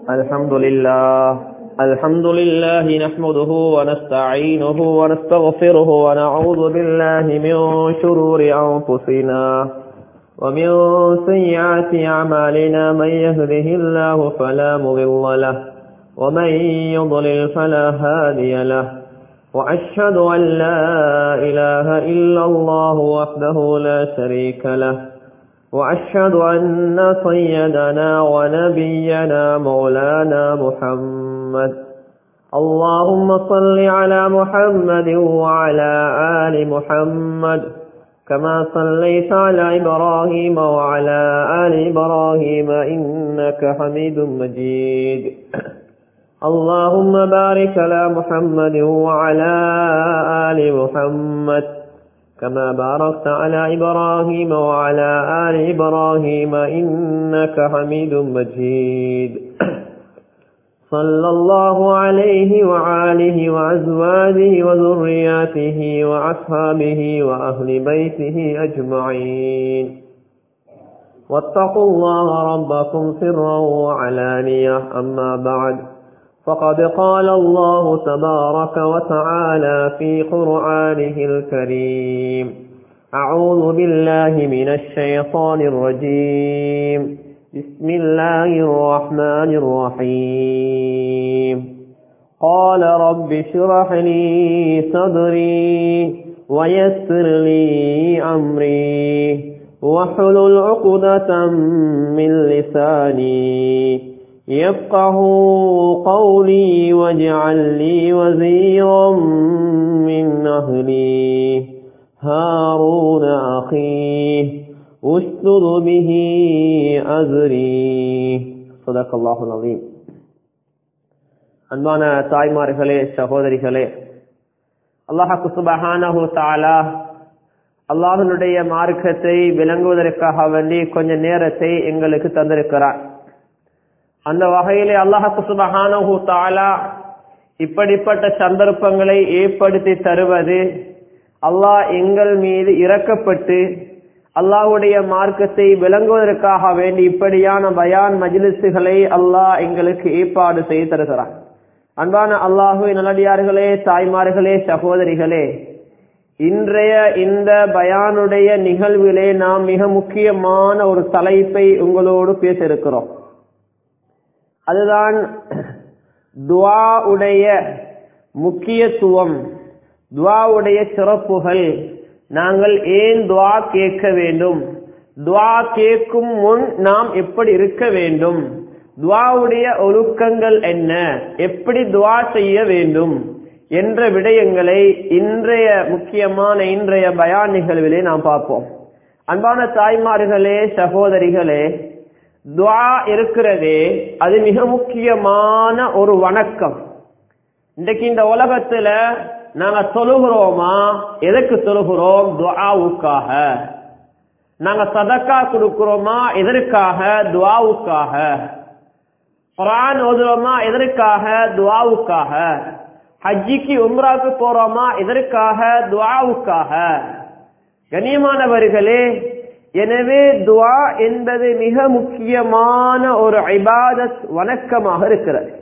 الحمد لله الحمد لله نحمده ونستعينه ونستغفره ونعوذ بالله من شرور أنفسنا ومن سيئات أعمالنا من يهده الله فلا مضل له ومن يضلل فلا هادي له وأشهد أن لا إله إلا الله وحده لا شريك له وأشهد أن سيدنا ونبينا مولانا محمد اللهم صل على محمد وعلى آل محمد كما صليت على إبراهيم وعلى آل إبراهيم إنك حميد مجيد اللهم بارك على محمد وعلى آل محمد كما باركت على إبراهيم وعلى آل إبراهيم إنك حميد مجيد صلى الله عليه وعاله وأزواجه وذرياته وأصحابه وأهل بيته أجمعين واتقوا الله ربكم سرا وعلانية أما بعد فقد قال الله تبارك وتعالى في قرآنه الكريم أعوذ بالله من الشيطان الرجيم بسم الله الرحمن الرحيم قال رب اشرح لي صدري ويسر لي أمري واحلل عقدة من لساني يفقه قولي واجعل لي وزيرا من أهلي هارون أخي اشتد به أزري صدق الله العظيم அன்பான தாய்மார்களே சகோதரிகளே அல்லாஹாக்கு சுபஹானஹு தாலா அல்லாஹனுடைய மார்க்கத்தை விளங்குவதற்காக வேண்டி கொஞ்ச நேரத்தை எங்களுக்கு தந்திருக்கிறார் அந்த வகையிலே அல்லாஹு சுபஹானஹு தாலா இப்படிப்பட்ட சந்தர்ப்பங்களை ஏற்படுத்தி தருவது அல்லாஹ் எங்கள் மீது இறக்கப்பட்டு அல்லாஹுடைய மார்க்கத்தை விளங்குவதற்காக வேண்டி இப்படியான பயான் மஜிலிசுகளை அல்லாஹ் எங்களுக்கு ஏற்பாடு செய்து தருகிறான் அன்பான அல்லாஹு நல்லடியார்களே தாய்மார்களே சகோதரிகளே இன்றைய இந்த பயானுடைய நிகழ்விலே நாம் மிக முக்கியமான ஒரு தலைப்பை உங்களோடு பேச இருக்கிறோம் அதுதான் துவா உடைய முக்கியத்துவம் துவாவுடைய சிறப்புகள் நாங்கள் ஏன் துவா கேட்க வேண்டும் துவா கேட்கும் முன் நாம் எப்படி இருக்க வேண்டும் துவாவுடைய ஒழுக்கங்கள் என்ன எப்படி துவா செய்ய வேண்டும் என்ற விடயங்களை இன்றைய முக்கியமான இன்றைய பயான் நிகழ்விலே நாம் பார்ப்போம் அன்பான தாய்மார்களே சகோதரிகளே துவா இருக்கிறதே அது மிக முக்கியமான ஒரு வணக்கம் இன்றைக்கு இந்த உலகத்துல நாங்க தொழுகிறோமா எதற்கு தொழுகிறோம் துவாவுக்காக நாங்க சதக்கா கொடுக்கிறோமா எதற்காக துவாவுக்காக குரான் ஓதுறோமா எதற்காக துவாவுக்காக ஹஜ்ஜிக்கு உம்ராக்கு போறோமா எதற்காக துவாவுக்காக கண்ணியமானவர்களே எனவே துவா என்பது மிக முக்கியமான ஒரு ஐபாதத் வணக்கமாக இருக்கிறது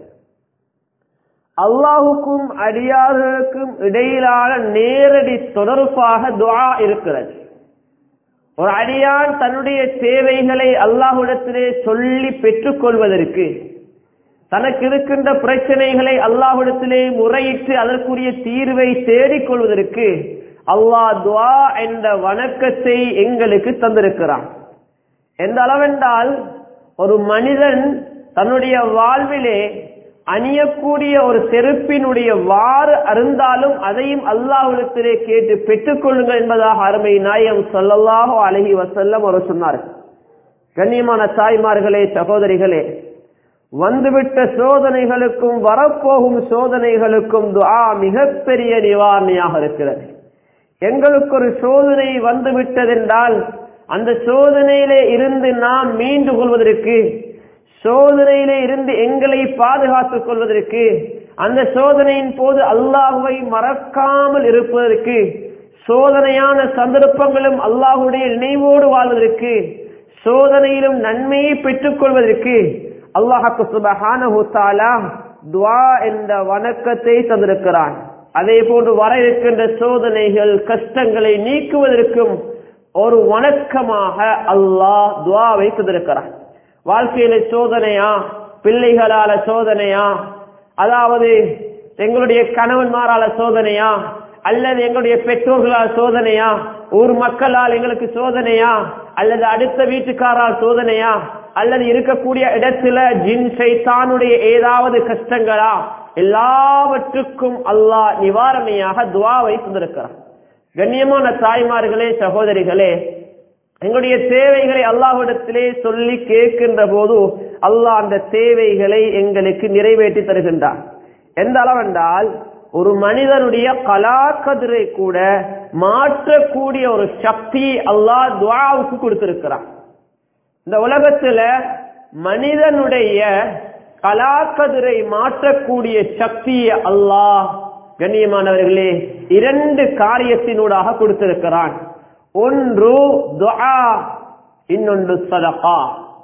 அல்லாஹுக்கும் அடியார்களுக்கும் இடையிலான நேரடி தொடர்பாக துவா இருக்கிறது ஒரு அடியான் தன்னுடைய தேவைகளை அல்லாஹுடத்திலே சொல்லி பெற்றுக்கொள்வதற்கு தனக்கு இருக்கின்ற பிரச்சனைகளை அல்லாஹுடத்திலே முறையிட்டு அதற்குரிய தீர்வை தேடிக்கொள்வதற்கு அல்லாஹ் துவா என்ற வணக்கத்தை எங்களுக்கு தந்திருக்கிறான் எந்த அளவென்றால் ஒரு மனிதன் தன்னுடைய வாழ்விலே அணியக்கூடிய ஒரு செருப்பினுடைய வாறு அருந்தாலும் அதையும் அல்லாஹுடத்திலே கேட்டு பெற்றுக்கொள்ளுங்கள் என்பதாக அருமை நாயம் சொல்லல்லாஹோ அழகி வசல்லம் அவர் சொன்னார் கண்ணியமான தாய்மார்களே சகோதரிகளே வந்துவிட்ட சோதனைகளுக்கும் வரப்போகும் சோதனைகளுக்கும் துஆ மிகப்பெரிய நிவாரணியாக இருக்கிறது எங்களுக்கு ஒரு சோதனை வந்து விட்டதென்றால் அந்த சோதனையிலே இருந்து நாம் மீண்டு கொள்வதற்கு சோதனையிலே இருந்து எங்களை பாதுகாத்துக் கொள்வதற்கு அந்த சோதனையின் போது அல்லாஹுவை மறக்காமல் இருப்பதற்கு சோதனையான சந்தர்ப்பங்களும் அல்லாஹுடைய நினைவோடு வாழ்வதற்கு சோதனையிலும் நன்மையை பெற்றுக் கொள்வதற்கு அல்லாஹாக்கு சுபஹானஹு தஆலா துஆ என்ற வணக்கத்தை தந்திருக்கிறான் அதே போன்று வர இருக்கின்ற சோதனைகள் கஷ்டங்களை நீக்குவதற்கும் ஒரு வணக்கமாக அல்லாஹ் துஆவை தந்திருக்கிறான் வாழ்க்கையில சோதனையா பிள்ளைகளால சோதனையா அதாவது எங்களுடைய கணவன்மாரால சோதனையா அல்லது எங்களுடைய பெற்றோர்களால் சோதனையா ஊர் மக்களால் எங்களுக்கு சோதனையா அல்லது அடுத்த வீட்டுக்காரால் சோதனையா அல்லது இருக்கக்கூடிய இடத்துல ஜின் சைத்தானுடைய ஏதாவது கஷ்டங்களா எல்லாவற்றுக்கும் அல்லாஹ் நிவாரணையாக துவாவை தந்திருக்கிறான் கண்ணியமான தாய்மார்களே சகோதரிகளே எங்களுடைய தேவைகளை அல்லாஹ்விடத்திலே சொல்லி கேட்கின்ற போது அல்லாஹ் அந்த தேவைகளை எங்களுக்கு நிறைவேற்றி தருகின்றான் எந்த அளவென்றால் ஒரு மனிதனுடைய கலாக்கதிரை கூட மாற்றக்கூடிய ஒரு சக்தி அல்லாஹ் துவாவுக்கு கொடுத்திருக்கிறான் இந்த உலகத்துல மனிதனுடைய கலாக்கதிரை மாற்றக்கூடிய சக்தியை அல்லாஹ் கண்ணியமானவர்களே இரண்டு காரியத்தினூடாக கொடுத்திருக்கிறான் ஒன்று துஆ இன்னொன்று சதகா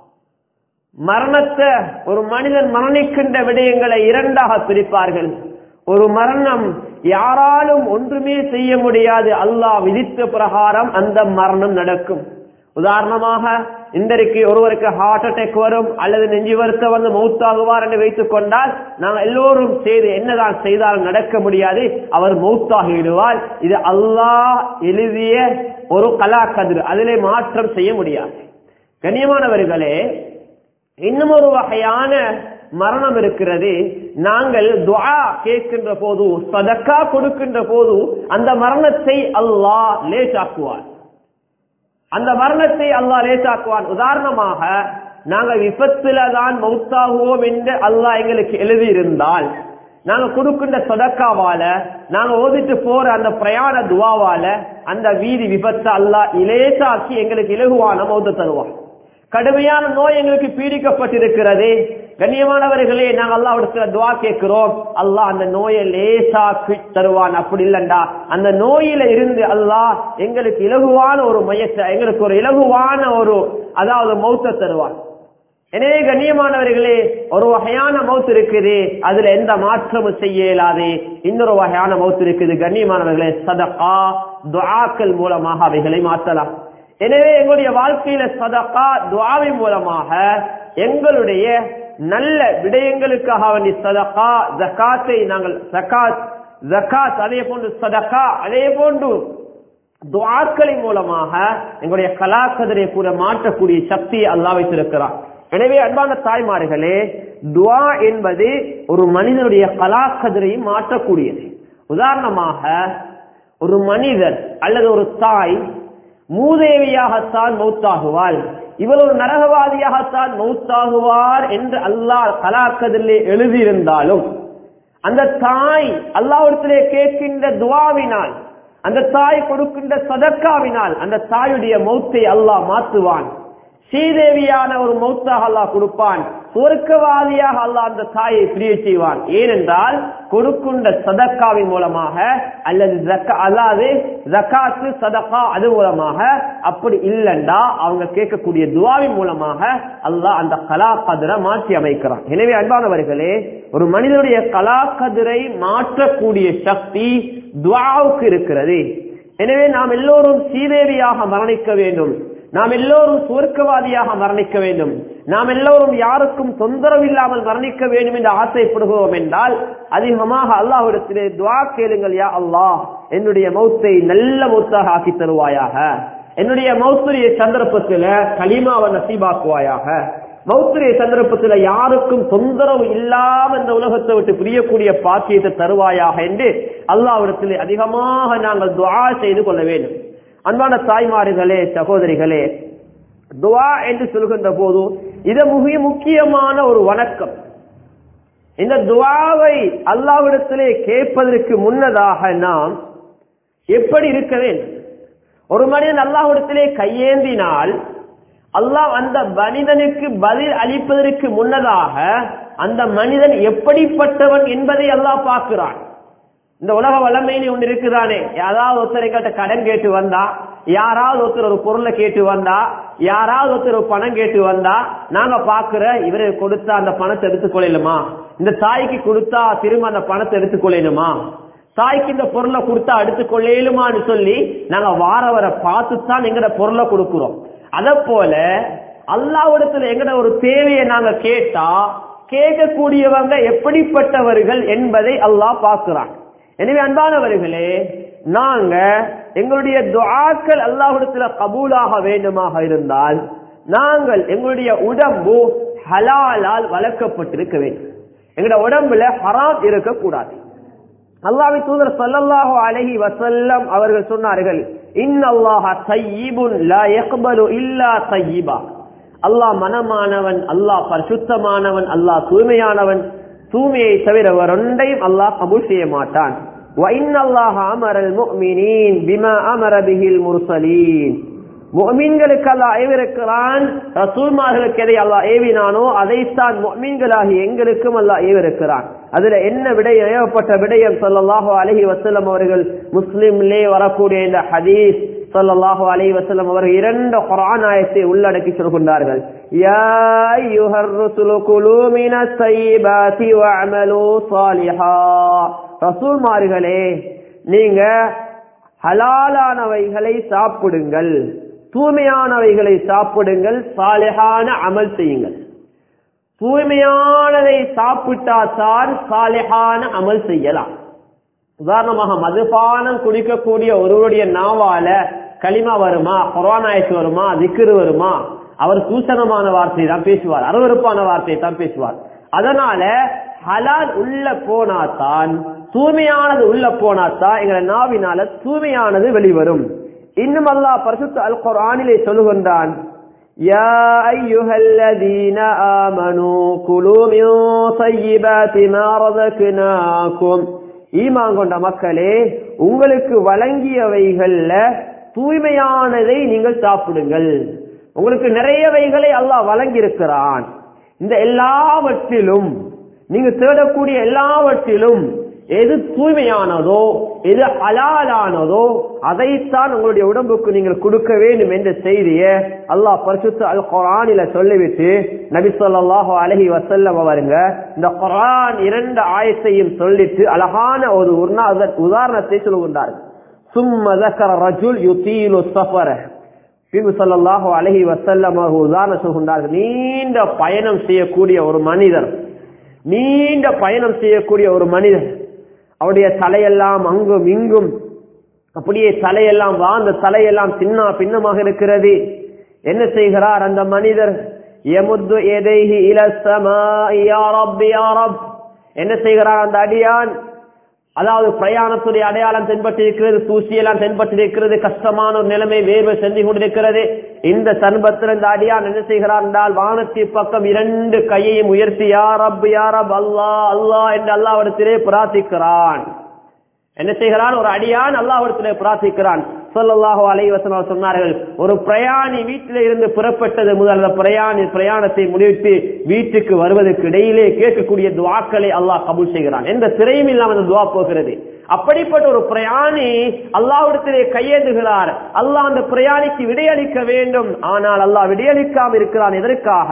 மரணத்தை ஒரு மனிதன் மரணிக்கின்ற விடயங்களை இரண்டாக பிரிப்பார்கள் ஒரு மரணம் யாராலும் ஒன்றுமே செய்ய முடியாது அல்லாஹ் விதித்த பிரகாரம் அந்த மரணம் நடக்கும் உதாரணமாக இன்றைக்கு ஒருவருக்கு ஹார்ட் அட்டாக் வரும் அல்லது நெஞ்சு வருத்த வந்து மௌத்தாகுவார் என்று வைத்துக் கொண்டால் நாங்கள் எல்லோரும் செய்து என்னதான் செய்தாலும் நடக்க முடியாது அவர் மௌத்தாகிவிடுவார் இது அல்லாஹ் எழுதிய ஒரு கலாக்கதிர் அதிலே மாற்றம் செய்ய முடியாது கண்ணியமானவர்களே இன்னும் ஒரு வகையான மரணம் இருக்கிறது நாங்கள் துஆ கேட்கின்ற போது சதக்கா கொடுக்கின்ற போது அந்த மரணத்தை அல்லாஹ் லேசாக்குவார் அந்த மரணத்தை அல்லாஹ் லேசாக்குவான் உதாரணமாக நாங்கள் விபத்துல தான் மௌத்தாகுவோம் என்று அல்லாஹ் எங்களுக்கு எழுதியிருந்தால் நாங்க கொடுக்கின்ற சொதக்காவால நாங்க ஓதிட்டு போற அந்த பிரயாண துவாவால அந்த வீதி விபத்தை அல்லாஹ் இலேசாக்கி எங்களுக்கு இலகுவான மௌத்த தருவான் கடுமையான நோய் எங்களுக்கு பீடிக்கப்பட்டிருக்கிறது கண்ணியமானவர்களே நாங்கள் அல்லாஹ் துவா கேட்கிறோம் அல்லாஹ் அந்த நோயை லேசாக்கி தருவான் அப்படி இல்லண்டா அந்த நோயில இருந்து அல்லாஹ் எங்களுக்கு இலகுவான ஒரு மையத்தை எங்களுக்கு ஒரு இலகுவான ஒரு அதாவது மௌத்த தருவான் எனவே கண்ணியமானவர்களே ஒரு வகையான மௌத்து இருக்குது அதுல எந்த மாற்றமும் செய்ய இயலாது இன்னொரு வகையான மௌத்து இருக்குது கண்ணியமானவர்களே சதகா துஆக்கள் மூலமாக அவைகளை மாற்றலாம் எனவே எங்களுடைய வாழ்க்கையில சதகா துவாவின் மூலமாக எங்களுடைய நல்ல விடயங்களுக்காக வேண்டி சதகா ஜக்காத்தை நாங்கள் ஜக்காத் ஜக்காத் அதே போன்று சதகா அதே போன்று துவாக்களின் மூலமாக எங்களுடைய கலாக்கதிரை கூட மாற்றக்கூடிய சக்தியை அல்லாஹ் வைத்திருக்கிறார் எனவே அன்பான தாய்மார்களே துவா என்பது ஒரு மனிதனுடைய கலாக்கதிரை மாற்றக்கூடியது உதாரணமாக ஒரு மனிதர் அல்லது ஒரு தாய் மூதேவியாகத்தான் மௌத்தாகுவாள் இவர் ஒரு நரகவாதியாகத்தான் மௌத்தாகுவார் என்று அல்லாஹ் கலாக்கதிலே எழுதியிருந்தாலும் அந்த தாய் அல்லாவிடத்திலே கேட்கின்ற துவாவினால் அந்த தாய் கொடுக்கின்ற சதக்காவினால் அந்த தாயுடைய மௌத்தை அல்லாஹ் மாற்றுவான் ஸ்ரீதேவியான ஒரு மௌத்தாக அல்லாஹ் கொடுப்பான் சுவர்க்கவாதியாக அல்லாஹ் அந்த தாயை பிரிய செய்வான் ஏனென்றால் கொடுக்கின்ற சதக்காவின் மூலமாக அல்லது ஜக்க- அல்லாது ஜக்காத்து சதக்கா அது மூலமாக அப்படி இல்லைண்டா அவங்க கேட்கக்கூடிய துவாவின் மூலமாக அல்லாஹ் அந்த கலா கதிரை மாற்றி அமைக்கிறான் எனவே அன்பானவர்களே ஒரு மனிதனுடைய கலா கதிரை மாற்றக்கூடிய சக்தி துவாவுக்கு இருக்கிறது எனவே நாம் எல்லோரும் சீதேவியாக மரணிக்க வேண்டும் நாம் எல்லோரும் சுவர்க்கவாதியாக மரணிக்க வேண்டும் நாம் எல்லோரும் யாருக்கும் தொந்தரவு இல்லாமல் மரணிக்க வேண்டும் என்று ஆசைப்படுகிறோம் என்றால் அதிகமாக அல்லாஹ்விடத்திலே துவா கேளுங்கள் யா அல்லாஹ் என்னுடைய மௌத்தை நல்ல மௌத்தாக ஆக்கி தருவாயாக என்னுடைய மௌத்துரிய சந்தர்ப்பத்தில் களிமாவை நசீபாக்குவாயாக மௌத்துரிய சந்தர்ப்பத்தில் யாருக்கும் தொந்தரவு இல்லாம இந்த உலகத்தை விட்டு பிரியக்கூடிய பாக்கியத்தை தருவாயாக என்று அல்லாஹ்விடத்திலே அதிகமாக நாங்கள் துவா செய்து கொள்ள வேண்டும் அன்பான தாய்மார்களே சகோதரிகளே துவா என்று சொல்கின்ற போது இது மிக முக்கியமான ஒரு வணக்கம் இந்த துவாவை அல்லாவிடத்திலே கேட்பதற்கு முன்னதாக நாம் எப்படி இருக்க வேண்டும் ஒரு மனிதன் அல்லாஹ்விடத்திலே கையேந்தினால் அல்லாஹ் அந்த மனிதனுக்கு பதில் அளிப்பதற்கு முன்னதாக அந்த மனிதன் எப்படிப்பட்டவன் என்பதை அல்லாஹ் பார்க்கிறான் இந்த உலக வல்லமைன்னு ஒண்ணு இருக்குதானே யாராவது ஒருத்தர் எங்கிட்ட கடன் கேட்டு வந்தா யாராவது ஒருத்தர் ஒரு பொருளை கேட்டு வந்தா யாராவது ஒருத்தர் ஒரு பணம் கேட்டு வந்தா நாங்க பாக்குற இவரு கொடுத்தா அந்த பணத்தை எடுத்துக்கொள்ளலுமா இந்த தாய்க்கு கொடுத்தா திரும்ப அந்த பணத்தை எடுத்துக்கொள்ளணுமா தாய்க்கு இந்த பொருளை கொடுத்தா எடுத்துக்கொள்ளலுமான்னு சொல்லி நாங்க வாரவரை பார்த்து தான் எங்கட பொருளை கொடுக்கிறோம் அத போல அல்லாவிடத்துல எங்கட ஒரு தேவையை நாங்க கேட்டா கேட்கக்கூடியவங்க எப்படிப்பட்டவர்கள் என்பதை அல்லாஹ் பார்க்கிறான் எனவே அன்பானவர்களே நாங்க எங்களுடைய துஆக்கள் அல்லாஹ்விடத்துல கபூலாக வேண்டுமாக இருந்தால் நாங்கள் எங்களுடைய உடம்பு ஹலாலால் வளர்க்கப்பட்டிருக்க வேண்டும் எங்களுடைய உடம்புல ஹராம் இருக்கக்கூடாது அல்லாஹ்வை தூதர் ஸல்லல்லாஹு அலைஹி வஸல்லம் அவர்கள் சொன்னார்கள் இன்னல்லாஹ தய்யிபுன் லா யக்பலு இல்லா தய்யிபா அல்லாஹ் மனமானவன் அல்லாஹ் பரிசுத்தமானவன் அல்லாஹ் தூய்மையானவன் தூய்மையை தவிர ஒன்றையும் அல்லாஹ் கபூல் செய்ய மாட்டான் وَإِنَّ اللَّهَ أَمَرَ الْمُؤْمِنِينَ بِمَا أَمَرَ بِهِ الْمُرْسَلِينَ முஃமின்களுக்கு அல்லாஹ் ஏவிருக்கிறான் ரசூல்மார்களுக்கு எதை அல்லாஹ் ஏவினானோ அதைத்தான் முஃமின்களாகி எங்களுக்கும் அல்லாஹ் ஏவிருக்கிறான் அதுல என்ன விடயம் ஏவப்பட்ட விடயம் ஸல்லல்லாஹு அலைஹி வஸல்லம் அவர்கள் முஸ்லிம்லே வரக்கூடிய இந்த ஹதீஸ் ஸல்லல்லாஹு அலைஹி வஸல்லம் அவர்கள் இரண்டு குர்ஆன் ஆயத்தை உள்ளடக்கி சொல்கின்றார்கள் யா அய்யுஹர் ருசுலு குலூ மினஸ் தையிபாத்தி வஅமலு ஸாலிஹா ரசூல்மார்களே நீங்க ஹலாலானவைகளை சாப்பிடுங்கள் தூய்மையானவைகளை சாப்பிடுங்கள் சாலிஹான அமல் செய்யுங்கள் தூய்மையானதை சாப்பிட்டா தான் சாலிஹான அமல் செய்யலாம் உதாரணமாக மதுபானம் குடிக்கக்கூடிய ஒருவருடைய நாவால களிமா வருமா கொரோனாயத்து வருமா திக்ரு வருமா அவர் சூசனமான வார்த்தை தான் பேசுவார் அருவறுப்பான வார்த்தையை தான் பேசுவார் அதனால ஹலால் உள்ள போனாதான் தூய்மையானது உள்ள போனாதான் எங்களை நாவினால தூய்மையானது வெளிவரும் இன்னும் அல்லாஹ் பரிசுத்த அல் குர்ஆனிலே சொல்லுகின்றான் يا أيها الذين آمنوا كلوا من طيبات ما رزقناكم ஈமான் கொண்ட மக்களே உங்களுக்கு வழங்கியவைகள்ல தூய்மையானதை நீங்கள் சாப்பிடுங்கள் உங்களுக்கு நிறையவைகளை அல்லாஹ் வழங்கியிருக்கிறான் இந்த எல்லாவற்றிலும் நீங்க தேடக்கூடிய எல்லாவற்றிலும் எது தூய்மையானதோ எது ஹலாலானதோ அதைத்தான் உங்களுடைய உடம்புக்கு நீங்கள் கொடுக்க வேண்டும் என்ற செய்தியை அல்லாஹ் பரிசுத்த அல் குரானில சொல்லிவிட்டு நபி சொல்லாஹு அலஹி வசல்லம் அவருங்க இந்த குரான் இரண்டு ஆயத்தையும் சொல்லிட்டு அழகான ஒரு உதாரணத்தை சொல்லுகின்றார்கள் சும்ம ذكر رجل يطيل السفر பின்பு சொல்லல்லாஹு அலஹி வசல்லம் அவர்கள் உதாரணம் சொல்கின்றார்கள் நீண்ட பயணம் செய்யக்கூடிய ஒரு மனிதர் நீண்ட பயணம் செய்யக்கூடிய ஒரு மனிதர் அவருடைய தலையெல்லாம் அங்கும் இங்கும் அப்படியே தலையெல்லாம் வாழ்ந்த தலையெல்லாம் சின்ன பின்னமாக இருக்கிறது என்ன செய்கிறார் அந்த மனிதர் எமுத்து எதைஹி இலசமா என்ன செய்கிறார் அந்த அடியான் அதாவது பிரயாணத்துடைய அடையாளம் தென்பட்டிருக்கிறது தூசியெல்லாம் தென்பட்டிருக்கிறது கஷ்டமான ஒரு நிலைமை வேர்வை செஞ்சு கொண்டிருக்கிறது இந்த சன்பத்தில் இந்த அடியான் என்ன செய்கிறார் என்றால் வானத்தி பக்கம் இரண்டு கையையும் உயர்த்தி யாரப் யாரப் அல்லா அல்லா என்று அல்லாவிடத்திலே பிரார்த்திக்கிறான் என்ன செய்கிறான் ஒரு அடியான் அல்லாஹிடத்திலே பிரார்த்திக்கிறான் சொல்லல்லாஹோ அலைவசனம் சொன்னார்கள் ஒரு பிரயாணி வீட்டில இருந்து புறப்பட்டது முதல் அந்த பிரயாணி பிரயாணத்தை முடிவிட்டு வீட்டுக்கு வருவதற்கு இடையிலே கேட்கக்கூடிய துவாக்களை அல்லாஹ் கபூல் செய்கிறான் எந்த திரையும் இல்லாமல் அந்த துவா போகிறது அப்படிப்பட்ட ஒரு பிரயாணி அல்லாவிடத்திலே கையேந்துகிறார் அல்லாஹ் அந்த பிரயாணிக்கு விடையளிக்க வேண்டும் ஆனால் அல்லாஹ் விடையளிக்காமல் இருக்கிறான் எதற்காக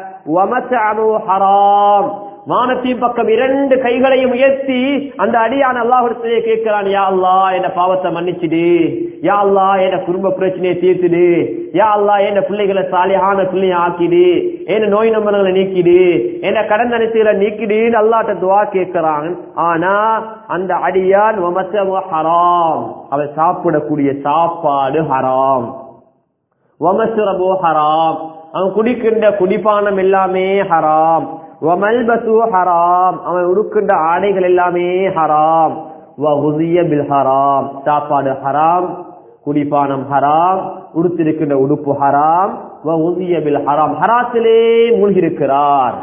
ஹராம் வானத்தின் பக்கம் இரண்டு கைகளையும் உயர்த்தி அந்த அடியான அல்லாஹிடத்திலே கேட்கிறான் யா அல்லா என்ன பாவத்தை மன்னிச்சுடு யா அல்லா என்ன குடும்ப பிரச்சனையை தீர்த்துடு யா அல்லா என்ன பிள்ளைகளை சாலியான பிள்ளைய ஆக்கிடு என்ன நோய் நம்பர்களை நீக்கிடு என்ன கடன் நினைச்சுகளை நீக்கிடுன்னு அல்லாட்ட துவா கேட்கிறான் ஆனா அந்த அடியான் ஹராம் அவன் சாப்பிடக்கூடிய சாப்பாடு ஹராம் வமசுரபோ ஹராம் அவன் குடிக்கின்ற குடிப்பானம் எல்லாமே ஹராம் வமல்பசு ஹராம் அவன் உடுக்கின்ற ஆடைகள் எல்லாமே ஹராம் வகுதிய பில் ஹராம் சாப்பாடு ஹராம் குடிப்பானம் ஹராம் உடுத்திருக்கின்ற உடுப்பு ஹராம் வகுதிய பில் ஹராம் ஹராத்திலே மூழ்கியிருக்கிறார்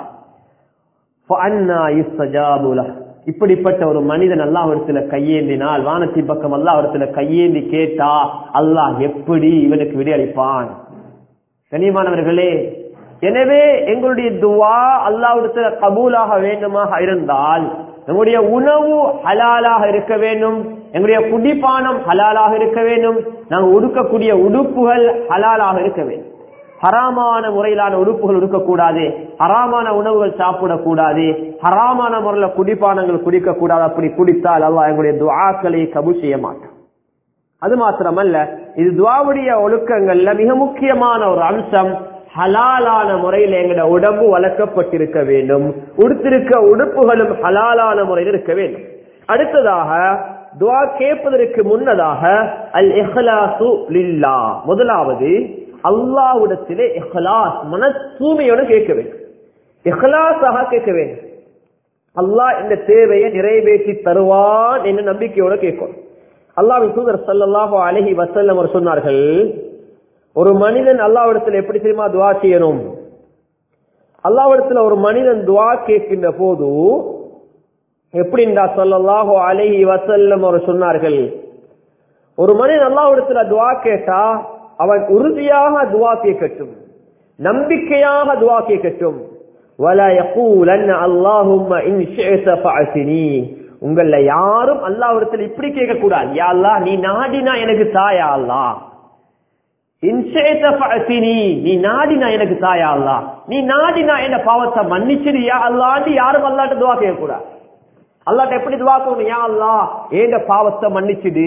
இப்படிப்பட்ட ஒரு மனிதன் அல்லாஹிடத்துல கையேந்தினால் வானத்தின் பக்கம் அல்லாஹிடத்துல கையேந்தி கேட்டா அல்லாஹ் எப்படி இவனுக்கு விடையளிப்பான் கனியமானவர்களே எனவே எங்களுடைய துவா அல்லாவிடத்துல கபூலாக வேண்டுமாக இருந்தால் நம்முடைய உணவு ஹலாலாக இருக்க வேண்டும் எங்களுடைய குடிப்பானம் ஹலாலாக இருக்க வேண்டும் நாங்கள் உடுக்கக்கூடிய உடுப்புகள் ஹலாலாக இருக்க வேண்டும் ஹராமான முறையிலான உறுப்புகள் இருக்கக்கூடாது ஹராமான உணவுகள் சாப்பிடக்கூடாது ஹராமான முறையில குடிப்பானங்கள் குடிக்க கூடாது அப்படி குடித்தால் அல்லாஹ் எங்களுடைய துவாக்களை கபூல் செய்ய மாட்டான் அது மாத்திரமல்ல இது துவாவுடைய ஒழுக்கங்கள்ல மிக முக்கியமான ஒரு அம்சம் ஹலாலான முறையில் எங்களோட உடம்பு வளர்க்கப்பட்டிருக்க வேண்டும் உடுத்திருக்க உடுப்புகளும் ஹலாலான முறையில் இருக்க வேண்டும் அடுத்ததாக துவா கேட்பதற்கு முன்னதாக அல் இஹ்லாசு லில்லா முதலாவது அல்லாஹ்விடத்திலே இஹ்லாஸ் மன தூய்மையோடு கேட்க வேண்டும் இஹ்லாஸாக கேட்க வேண்டும் அல்லாஹ் இந்த தேவையை நிறைவேற்றி தருவான் என்ற நம்பிக்கையோட கேட்கும் அல்லாவின் தூதர் சல்லல்லாஹு அலஹி வசல்லம் அவர் சொன்னார்கள் ஒரு மனிதன் அல்லாவிடத்தில் எப்படி தெரியுமா துவா செய்யணும் அல்லாவிடத்தில் ஒரு மனிதன் துவா கேட்கின்ற போது எப்படின்றா சொல்லல்லாஹோ அலஹி வசல்லம் அவர் சொன்னார்கள் ஒரு மனிதன் அல்லாவிடத்தில் துவா கேட்டா அவன் உறுதியாக துவா கேட்கட்டும் நம்பிக்கையாக துவா கேட்கட்டும் ولا يقولن اللهم ان شئت فاعتني உங்கள யாரும் அல்லாஹ்விடத்தில் இப்படி கேட்க கூடாது யா அல்லாஹ் நீ நாடினா எனக்கு தாயா அல்லாஹ் இன்ஷேத ஃபஅத்தினி நீ நாடினா எனக்கு தாயா அல்லாஹ் நீ நாடினா என்ன பாவத்தை மன்னிச்சிடு யா அல்லாஹ்னு யாரும் அல்லாஹ்ட்ட துஆ கேட்க கூடாது அல்லாஹ்ட்ட எப்படி துஆ பண்ணணும் யா அல்லாஹ் ஏண்ட பாவத்தை மன்னிச்சிடு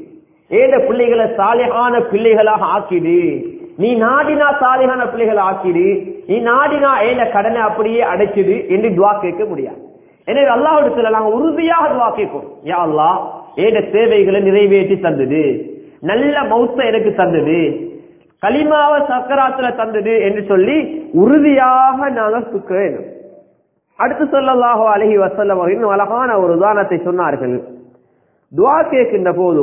ஏண்ட பிள்ளைகளை சாலிஹான பிள்ளைகளாக ஆக்கிடு நீ நாடினா சாலிஹான பிள்ளைகளை ஆக்கிடு நீ நாடினா ஏண்ட கடனை அப்படியே அடைச்சிடு என்று துவா கேட்க முடியாது எனவே அல்லாஹிடத்துல நாங்க உறுதியாக துவா கேட்கும் யா அல்லாஹ் ஏண்ட தேவைகளை நிறைவேற்றி தந்தது நல்ல மௌத்த எனக்கு தந்தது களிமாவ சக்கராத்துல தந்தது என்று சொல்லி உறுதியாக நாங்கள் துக்க வேண்டும் அடுத்து சொல்லலாஹோ அழகி வசல்லம் இன்னும் அழகான ஒரு உதாரணத்தை சொன்னார்கள் துவா கேட்கின்ற போது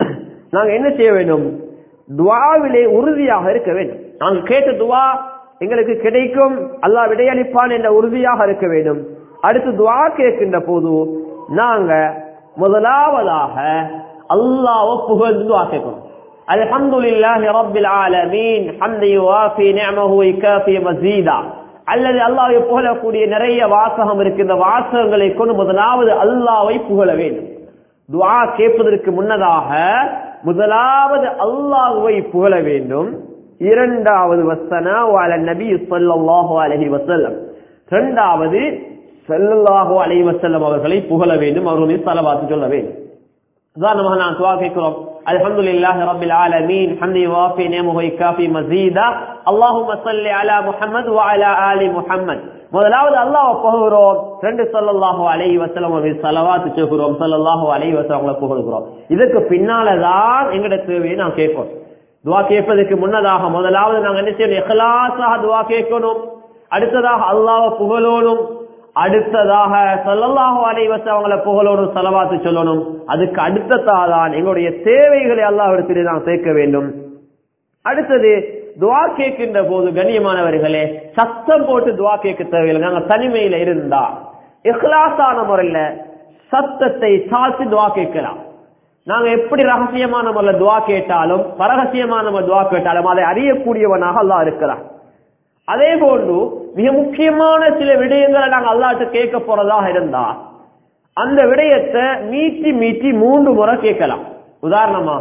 நாங்க என்ன செய்ய வேண்டும் துவாவிலே உறுதியாக இருக்க வேண்டும் நாங்கள் கேட்ட துவா எங்களுக்கு கிடைக்கும் அல்லாஹ் விடையளிப்பான் என்ற உறுதியாக இருக்க வேண்டும் அடுத்து துவா கேட்கின்ற போது நாங்க முதலாவதாக அல்லாஹ் புகழ்ந்து துவா கேட்கணும் அல்ஹம்துலில்லாஹி ரப்பில் ஆலமீன் ஹம்தை யுவாஃபி நிஅமஹு வயுகாஃபி மஸீதா அல்லது அல்லாஹ்வை புகழக்கூடிய நிறைய வாசகம் இருக்கு இந்த வாசகங்களை கொண்டு முதலாவது அல்லாஹ்வை புகழ வேண்டும் துஆ கேட்பதற்கு முன்னதாக முதலாவது அல்லாஹ்வை புகழ வேண்டும் இரண்டாவது வசனா வால நபி ஸல்லல்லாஹு அலைஹி வஸல்லம் இரண்டாவது ஸல்லல்லாஹு அலைஹி வஸல்லம் அவர்களை புகழ வேண்டும் அவர்கள் மீது ஸலவாத் சொல்ல வேண்டும் உதாரணமாக நான் துவா கேட்கிறோம் அல்ஹம்துலில்லாஹி ரப்பில் ஆலமீன் ஹம்தி வாஃபி நிஅமஹு காஃபி மஸீதா அல்லாஹும்ம ஸல்லி அலா முஹம்மத் வ அலா ஆலி முஹம்மத் முதலாவது அல்லாஹ் புகழ்கிறோம் ரெண்டு ஸல்லல்லாஹு அலைஹி வஸல்லம் அவர்கள் ஸலவாத் சொல்கிறோம் ஸல்லல்லாஹு அலைஹி வஸல்லம் அவங்களை புகழ்கிறோம் இதுக்கு பின்னால தான் எங்கட தேவையை நான் கேட்போம் துவா கேட்பதற்கு முன்னதாக முதலாவது நாங்க என்ன செய்யணும் இஹ்லாஸாக துவா கேட்கணும் அடுத்ததாக அல்லாஹ்வை புகழோனும் அடுத்ததாக சொல்லல்லாஹு அலைவச அவங்கள புகழோடும் செலவாத்து சொல்லணும் அதுக்கு அடுத்ததான் எங்களுடைய தேவைகளை அல்லாஹிடத்திலே நாம் சேர்க்க வேண்டும் அடுத்தது துவா கேட்கின்ற போது கண்ணியமானவர்களே சத்தம் போட்டு துவா கேட்க தேவையில்லை நாங்க தனிமையில இருந்தா இஹ்லாசான முறையில சத்தத்தை தாழ்த்தி துவா கேட்கலாம் நாங்க எப்படி ரகசியமான முறையில் துவா கேட்டாலும் பரகசியமான முறையில் துவா கேட்டாலும் அதை அறியக்கூடியவனாக அல்லாஹ் இருக்கிறான் அதே போன்று மிக முக்கியமான சில விடயங்களை நாங்கள் அல்லாட்ட கேட்க போறதாக இருந்தா அந்த விடயத்தை மீட்டி மீட்டி மூன்று முறை கேட்கலாம் உதாரணமாக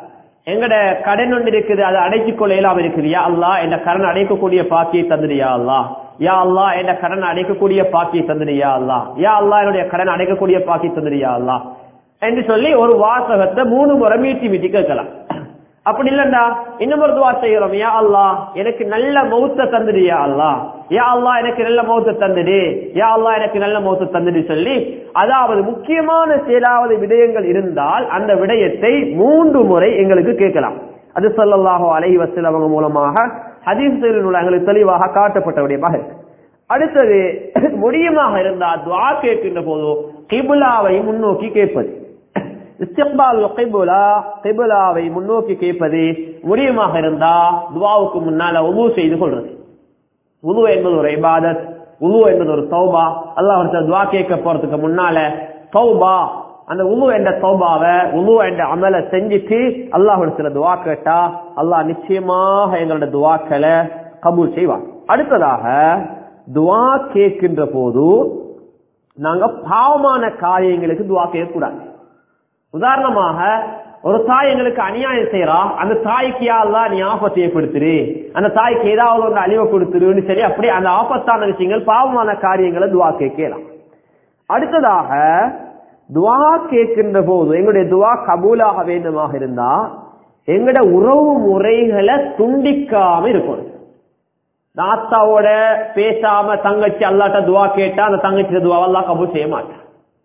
எங்கட கடன் ஒன்று இருக்குது அதை அடைச்சிக் கொள்ள இயலாம இருக்குது யா அல்லா என் கடன் அடைக்கக்கூடிய பாக்கியை தந்துடுயா அல்லா யா அல்லா என் கடன் அடைக்கக்கூடிய பாக்கியை தந்துடுயா அல்லா யா அல்லா என்னுடைய கடன் அடைக்கக்கூடிய பாக்கி தந்துடுயா அல்லா என்று சொல்லி ஒரு வாசகத்தை மூணு முறை மீட்டி மீட்டி கேட்கலாம் அப்படி இல்லண்டா இன்னும் ஒரு துவா செய்யறோம் யா அல்லா எனக்கு நல்ல மௌத்த தந்துடு யா அல்லா யா அல்லா எனக்கு நல்ல மௌத்த தந்துடு யா அல்லா எனக்கு நல்ல மௌத்த தந்துடு சொல்லி அதாவது முக்கியமான சிலாவது விடயங்கள் இருந்தால் அந்த விடயத்தை மூன்று முறை எங்களுக்கு கேட்கலாம் அது சொல்லல்லாஹோ அலைஹி வசல் அவங்க மூலமாக ஹதீஸ்களில் எங்களுக்கு தெளிவாக காட்டப்பட்ட விடயமாக இருக்கு அடுத்தது முடியுமாக இருந்தால் துவா கேட்கின்ற போது கிபுலாவை முன்னோக்கி கேட்பது இஸ்திக்பால் கிபுலா கிபுலாவை முன்னோக்கி கேட்பது முடியுமாக இருந்தா துவாவுக்கு முன்னால உது செய்து கொள்றது உது என்பது ஒரு இபாதத் உது என்பது ஒரு தௌபா அல்லாஹ் துவா கேட்க போறதுக்கு முன்னால தௌபா அந்த உது என்ற தௌபாவை உது என்ற அமலை செஞ்சுட்டு அல்லாஹ் துவா கேட்டா அல்லாஹ் நிச்சயமாக எங்களோட துவாக்களை கபூல் செய்வான் அடுத்ததாக துவா கேட்கின்ற போது நாங்க பாவமான காரியங்களுக்கு துவா கேட்கக்கூடாது உதாரணமாக ஒரு தாய் எங்களுக்கு அநியாயம் செய்யறா அந்த தாய்க்கு யாரெல்லாம் நீ ஆபத்தை ஏற்படுத்துரு அந்த தாய்க்கு ஏதாவது ஒரு அழிவை கொடுத்துருன்னு சரி அப்படி அந்த ஆபத்தான விஷயங்கள் பாவமான காரியங்களை துவா கேட்கலாம் அடுத்ததாக துவா கேட்கின்ற போது எங்களுடைய துவா கபூலாக வேண்டுமாக இருந்தா எங்கட உறவு முறைகளை துண்டிக்காம இருக்கணும் தாத்தாவோட பேசாம தங்கச்சி அல்லாட்ட துவா கேட்டா அந்த தங்கச்சி துவா எல்லாம் கபூல் செய்ய மாட்டான்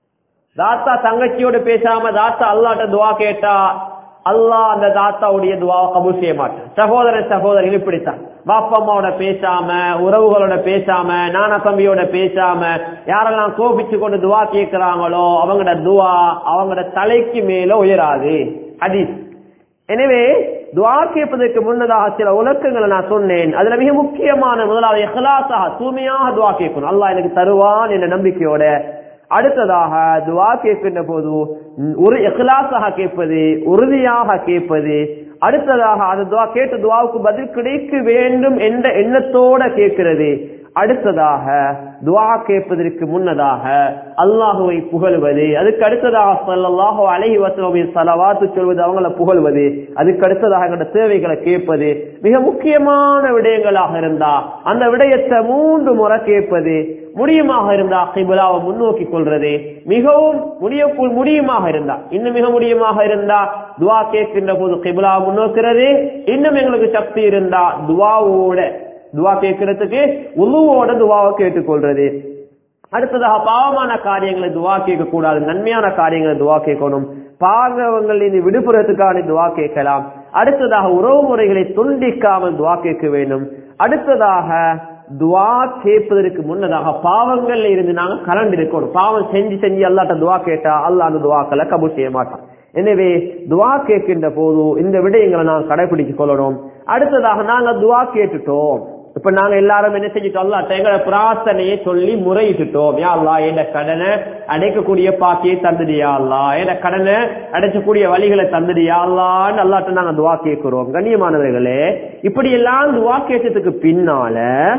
தாத்தா தங்கச்சியோட பேசாம தாத்தா அல்லாட்ட துவா கேட்டா அல்லாஹ் அந்த தாத்தாவுடைய துவாவை கபூல் செய்ய மாட்டான் சகோதரன் சகோதரிகள் இப்படித்தான் பாப்பா அம்மாவோட பேசாம உறவுகளோட பேசாம நானா தம்பியோட பேசாம யாரெல்லாம் கோபிச்சு கொண்டு துவா கேட்கிறாங்களோ அவங்களோட துவா அவங்களோட தலைக்கு மேல உயராது ஹதீஸ் எனவே துவா கேட்பதற்கு முன்னதாக சில உலக்கங்களை நான் சொன்னேன் அதுல மிக முக்கியமான முதலாவது எஹ்லாஸாக தூய்மையாக துவா கேட்கணும் அல்லாஹ் எனக்கு தருவான் என்ற நம்பிக்கையோட அடுத்ததாக துவா கேட்கின்ற போது ஒரு எஹ்லாஸாக கேட்பது உறுதியாக கேட்பது அடுத்ததாக அந்த துவா கேட்ட துவாவுக்கு பதில் கிடைக்க வேண்டும் என்ற எண்ணத்தோட கேட்கிறது அடுத்ததாக துவா கேட்பதற்கு முன்னதாக அல்லாஹுவை புகழ்வது அதுக்கு அடுத்ததாக சல்லாஹு அலஹி வசலமின் சலவாத்து சொல்வது அவங்கள புகழ்வது அதுக்கு அடுத்ததாக எங்களோட தேவைகளை கேட்பது மிக முக்கியமான விடயங்களாக இருந்தா அந்த விடயத்தை மூன்று முறை கேட்பது முடியுமாக இருந்தா கிபிலாவை முன்னோக்கி கொள்றது மிகவும் முடிய முடியுமாக இருந்தா இன்னும் மிக முடியுமாக இருந்தா துவா கேட்கின்ற போது கிபிலாவை முன்னோக்கிறது இன்னும் எங்களுக்கு சக்தி இருந்தா துவாவோட துவா கேட்கறதுக்கு உழுவோட துவாவை கேட்டுக்கொள்றது அடுத்ததாக பாவமான காரியங்களை துவா கேட்க கூடாது நன்மையான காரியங்களை துவா கேட்கணும் பாகவங்கள் இனி விடுபடுறதுக்கான துவா கேட்கலாம் அடுத்ததாக உறவு முறைகளை துண்டிக்காமல் துவா கேட்க வேண்டும் அடுத்ததாக துவா கேட்பதற்கு முன்னதாக பாவங்கள்ல இருந்து நாங்க கலந்து இருக்கணும் பாவம் செஞ்சு செஞ்சு அல்லாட்ட துவா கேட்டா அல்ல அந்த துவாக்களை கபூல் செய்ய மாட்டான் எனவே துவா கேட்கின்ற போது இந்த விடயங்களை நாங்கள் கடைபிடித்துக் கொள்ளணும் அடுத்ததாக நாங்க துவா கேட்டுட்டோம் இப்ப நாங்க எல்லாரும் என்ன செஞ்சுட்டோம் அல்லாட்ட எங்களை பிரார்த்தனையை சொல்லி முறையிட்டுட்டோம் யா அல்லா என் கடனை அடைக்கக்கூடிய பாக்கியை தந்துடியா அல்லா என் கடனை அடைச்சக்கூடிய வழிகளை தந்துடியா அல்லான்னு அல்லாட்ட நாங்க துவா கேட்கிறோம் கண்ணியமானவர்களே இப்படி எல்லாம் துவா கேட்டதுக்கு பின்னால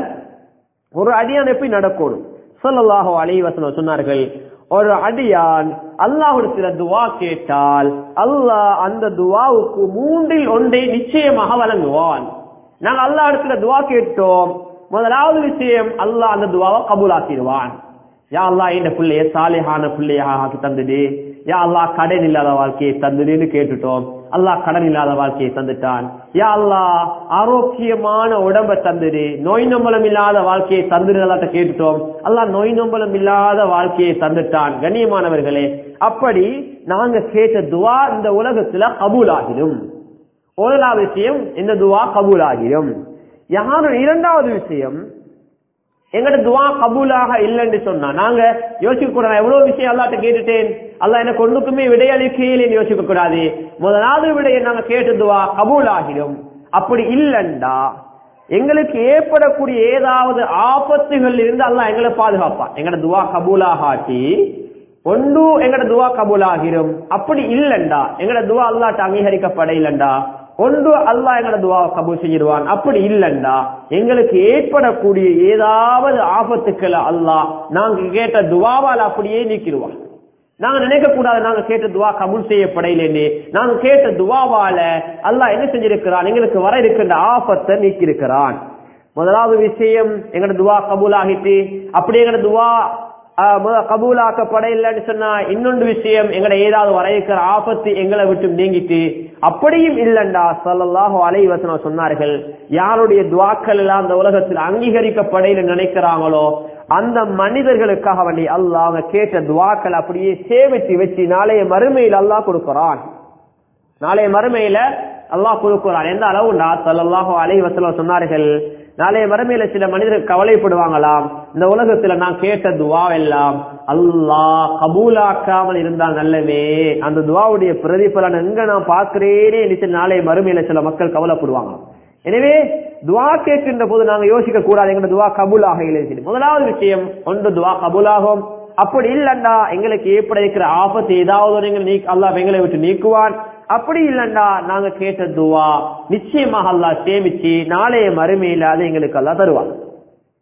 ஒரு அடியான் எப்படி நடக்கணும் சொல்லலாஹோ அலைவசனம் சொன்னார்கள் ஒரு அடியான் அல்லாஹுடத்துல துவா கேட்டால் அல்லாஹ் அந்த துவாவுக்கு மூன்றில் ஒன்றை நிச்சயமாக வழங்குவான் நாங்க அல்லா இடத்துல துவா கேட்டோம் முதலாவது விஷயம் அல்லாஹ் அந்த துவாவை கபூலாக்கிடுவான் யா அல்லா இந்த பிள்ளைய சாலிஹான பிள்ளையாக ஆக்கி தந்துடு யா அல்லா கடன் இல்லாத வாழ்க்கையை தந்துடுன்னு கேட்டுட்டோம் அல்லாஹ் கடன் இல்லாத வாழ்க்கையை தந்துட்டான் யா அல்லா ஆரோக்கியமான உடம்ப தந்துடு நோய் நம்பலம் இல்லாத வாழ்க்கையை தந்துடு அல்லாட்ட கேட்டுட்டோம் அல்லாஹ் நோய் நம்பலம் இல்லாத வாழ்க்கையை தந்துட்டான் கண்ணியமானவர்களே அப்படி நாங்க கேட்ட துவா இந்த உலகத்துல கபூலாகிடும் முதலாவது விஷயம் இந்த துவா கபூல் ஆகிடும் யாரும் இரண்டாவது விஷயம் எங்கட துவா கபூலாக இல்லைன்னு சொன்னா நாங்க யோசிக்க கூடாது எவ்வளவு விஷயம் அல்லாட்ட கேட்டுட்டேன் அல்ல எனக்கு ஒண்ணுக்குமே விடையளிக்கையில் யோசிக்க கூடாது முதலாவது விடைய நாங்க கேட்டு துவா கபூல் ஆகிடும் அப்படி இல்லைண்டா எங்களுக்கு ஏற்படக்கூடிய ஏதாவது ஆபத்துகள் இருந்து அல்ல எங்களை பாதுகாப்பான் எங்கட துவா கபூலாக ஆட்டி ஒன்று எங்கட துவா கபூல் ஆகிரும் அப்படி இல்லண்டா எங்கட துவா அல்லாட்ட அங்கீகரிக்கப்பட இல்லண்டா ஒன்று அல்லாஹ் எங்கட துவா கபூல் செஞ்சிருவான் அப்படி இல்லண்டா எங்களுக்கு ஏற்படக்கூடிய ஏதாவது ஆபத்துக்களை அல்லாஹ் நாங்க கேட்ட துவாவால் அப்படியே நீக்கிடுவான் நாங்க நினைக்க கூடாது நாங்க கேட்ட துவா கபூல் செய்யப்படையிலேன்னு நாங்க கேட்ட துவாவால அல்லாஹ் என்ன செஞ்சிருக்கிறான் எங்களுக்கு வர இருக்கின்ற ஆபத்தை நீக்கி இருக்கிறான் முதலாவது விஷயம் எங்கட துவா கபூல் ஆகிட்டு அப்படி எங்கட துவா கபூலாக்கப்பட இல்லைன்னு சொன்னா இன்னொன்று விஷயம் எங்களை ஏதாவது வர இருக்கிற ஆபத்து எங்களை விட்டு நீங்கிட்டு அப்படியும் இல்லண்டா சல்லாஹு அலைவசனம் சொன்னார்கள் யாருடைய துவாக்கள் எல்லாம் அந்த உலகத்தில் அங்கீகரிக்கப்படையில நினைக்கிறாங்களோ அந்த மனிதர்களுக்காக வேண்டி அல்லாஹ் அவங்க கேட்ட துவாக்கள் அப்படியே சேமித்து வச்சு நாளைய மறுமையில் அல்லாஹ் கொடுக்கிறான் நாளைய மறுமையில அல்லாஹ் கொடுக்கிறான் எந்த அளவுண்டா சல்லாஹு அலைவசனம் சொன்னார்கள் நாளைய மறுமையில சில மனிதர்கள் கவலைப்படுவாங்களாம் இந்த உலகத்துல நான் கேட்ட துவா எல்லாம் அல்லாஹ் கபூலாக்காமல் இருந்தால் நல்லவே அந்த துவாவுடைய பிரதிபலன் எங்க நான் பாக்குறேனே என்று நாளைய மறுமையில சில மக்கள் கவலைப்படுவாங்க எனவே துவா கேட்கின்ற போது நாங்க யோசிக்க கூடாது எங்க துவா கபூலாக இல்லை முதலாவது விஷயம் ஒன்று துவா கபூலாகும் அப்படி இல்லண்டா எங்களுக்கு ஏற்பட இருக்கிற ஆபத்து ஏதாவது நீங்கள் நீ அல்லாஹ் எங்களை விட்டு நீக்குவான் அப்படி இல்லண்டா நாங்க கேட்ட துவா நிச்சயமாக அல்லாஹ் சேமிச்சு நாளைய மறுமையில அதை எங்களுக்கு எல்லாம் தருவாங்க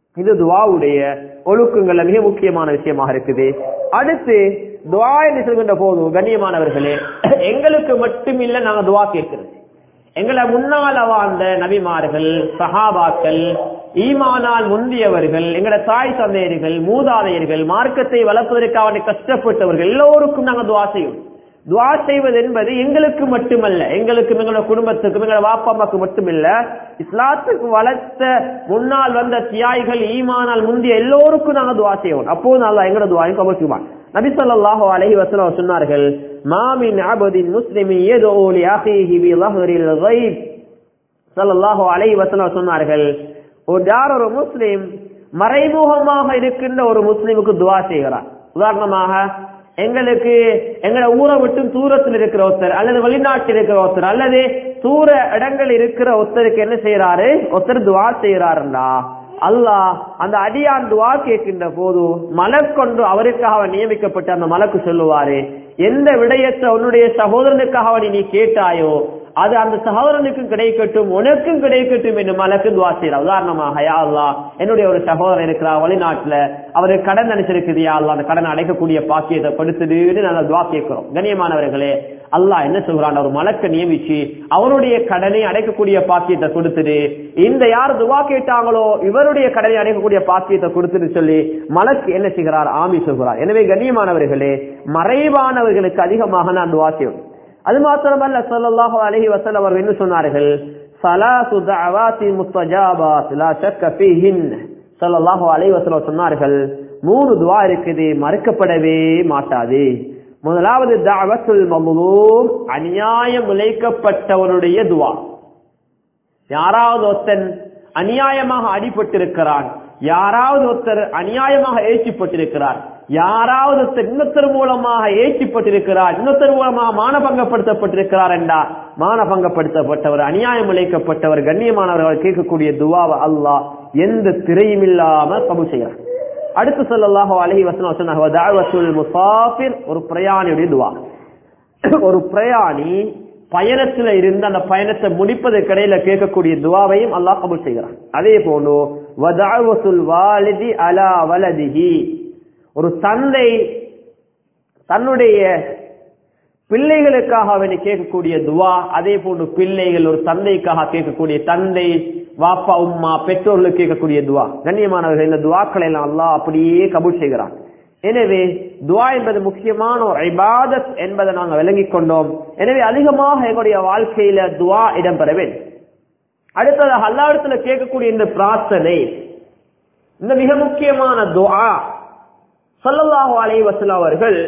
இது துவாவுடைய ஒழுக்கங்கள்ல மிக முக்கியமான விஷயமாக இருக்குது அடுத்து துவா என்று சொல்கின்ற போது கண்ணியமானவர்களே எங்களுக்கு மட்டும் இல்ல நாங்க துவா கேட்கிறது எங்களை முன்னால வாழ்ந்த நபிமார்கள் சஹாபாக்கள் ஈமானால் முந்தியவர்கள் எங்களோட தாய் தந்தையர்கள் மூதாதையர்கள் மார்க்கத்தை வளர்ப்பதற்காக கஷ்டப்பட்டவர்கள் எல்லோருக்கும் நாங்க துவா செய்வோம் துவா செய்வது என்பது எங்களுக்கு மட்டுமல்ல எங்களுக்கும் எங்களோட குடும்பத்துக்கும் எங்களோட வாப்பா அம்மாக்கு மட்டுமில்ல இஸ்லாத்துக்கு வளர்த்த முன்னால் வந்த தியாய்கள் ஈமானால் முந்திய எல்லோருக்கும் நாங்க துவா செய்வோம் அப்போது நல்லா எங்களோட துவாயும் கபச்சுவான் நபி ஸல்லல்லாஹு அலைஹி வஸல்லம் சொன்னார்கள் மாமின் அபதின் முஸ்லிமி யதுஉ லி அஹீஹி பி ظهرில் غيب ஸல்லல்லாஹு அலைஹி வஸல்லம் சொன்னார்கள் ஒரு யார் ஒரு முஸ்லிம் மறைமுகமாக இருக்கின்ற ஒரு முஸ்லிமுக்கு துவா செய்கிறார் உதாரணமாக எங்களுக்கு எங்களை ஊரை விட்டு தூரத்தில் இருக்கிற ஒருத்தர் அல்லது வெளிநாட்டில் இருக்கிற ஒருத்தர் அல்லது தூர இடங்கள் இருக்கிற ஒருத்தருக்கு என்ன செய்யறாரு ஒருத்தர் துவா செய்யறாருண்டா அல்லாஹ் அந்த அடியான் துவா கேட்கின்ற போது மலக்கொண்டு அவருக்காக நியமிக்கப்பட்ட அந்த மலக்கு சொல்லுவாரு எந்த விடயத்தை உன்னுடைய சகோதரனுக்காக நீ கேட்டாயோ அது அந்த சகோதரனுக்கும் கிடைக்கட்டும் உனக்கும் கிடைக்கட்டும் என்று மலக்கு துவா செய்யறார் உதாரணமாக யா அல்லாஹ் என்னுடைய ஒரு சகோதரன் இருக்கிறார் வெளிநாட்டுல அவருக்கு கடன் நினைச்சிருக்குது யா அல்லாஹ் அந்த கடனை அடைக்கக்கூடிய பாக்கியத்தை படுத்துடுன்னு நாங்க துவா கேட்கிறோம் கண்ணியமானவர்களே அல்லாஹ் என்ன சொல்றான் ஒரு மலக்க நியமிச்சு அவருடைய கடனை அடைக்கக்கூடிய பாக்கியத்தை கொடுத்துடு இந்த யார் துவா கேட்டாங்களோ இவருடைய கடனை அடைக்கக்கூடிய பாக்கியத்தை கொடுத்துட்டு சொல்லி மலக்கு என்ன செய்கிறார் ஆமி சொல்கிறார் எனவே கண்ணியமானவர்களே மறைவானவர்களுக்கு அதிகமாக நான் துவா செய்வோம் அது மாத்திரமல்ல ஸல்லல்லாஹு அலைஹி வஸல்லம் அவர்கள் என்ன சொன்னார்கள் ஸலாத்து தஅவாத்தி முஸ்தஜாபாத் லா ஷக்க ஃபீஹின் ஸல்லல்லாஹு அலைஹி வஸல்லம் சொன்னார்கள் மூணு துஆ இருக்குது மறுக்கப்படவே மாட்டாது முதலாவது தஅவத்துல் மம்லூம் அநியாயம் இழைக்கப்பட்டவனுடைய துஆ யாராவது ஒருத்தன் அநியாயமாக அடிபட்டிருக்கிறான் யாராவது ஒருத்தர் அநியாயமாக ஏற்றிப்பட்டிருக்கிறார் யாராவது ஒருத்தர் இன்னொருத்தர் மூலமாக ஏற்றிப்பட்டிருக்கிறார் இன்னொருத்தர் மூலமாக மானபங்கப்படுத்தப்பட்டிருக்கிறார் என்றா மானபங்கப்படுத்தப்பட்டவர் அநியாயம் இழைக்கப்பட்டவர் கண்ணியமானவர்கள் கேட்கக்கூடிய துவாவை அல்லாஹ் எந்த திரையும் இல்லாம கபு செய்கிறார் அடுத்து சொல்லலாக அழகி வசனம் சொன்னாங்க முசாஃபிர் ஒரு பிரயாணியுடைய துவா ஒரு பிரயாணி பயணத்துல இருந்து அந்த பயணத்தை முடிப்பதற்கு இடையில கேட்கக்கூடிய துவாவையும் அல்லாஹ் கபூல் செய்கிறான் அதே போன்று வதாவசுல் வாலிதி அலா வலதிஹி ஒரு தந்தை தன்னுடைய பிள்ளைகளுக்காக அவனை கேட்கக்கூடிய துவா அதே போன்று பிள்ளைகள் ஒரு தந்தைக்காக கேட்கக்கூடிய தந்தை வாப்பா உம்மா பெற்றோர்களுக்கு கேட்கக்கூடிய துவா கண்ணியமானவர்கள் இந்த துவாக்களை எல்லாம் அல்லாஹ் அப்படியே கபூல் செய்கிறான் எனவே துவா என்பது முக்கியமான ஒரு இபாதத் என்பதை நாங்கள் விளங்கிக் கொண்டோம் எனவே அதிகமாக எங்களுடைய வாழ்க்கையில துவா இடம்பெற வேண்டும் அடுத்ததாக அல்லாவிடத்துல கேட்கக்கூடிய இந்த பிரார்த்தனை இந்த மிக முக்கியமான துவா சல்லல்லாஹு அலைஹி வஸல்லம் அவர்கள்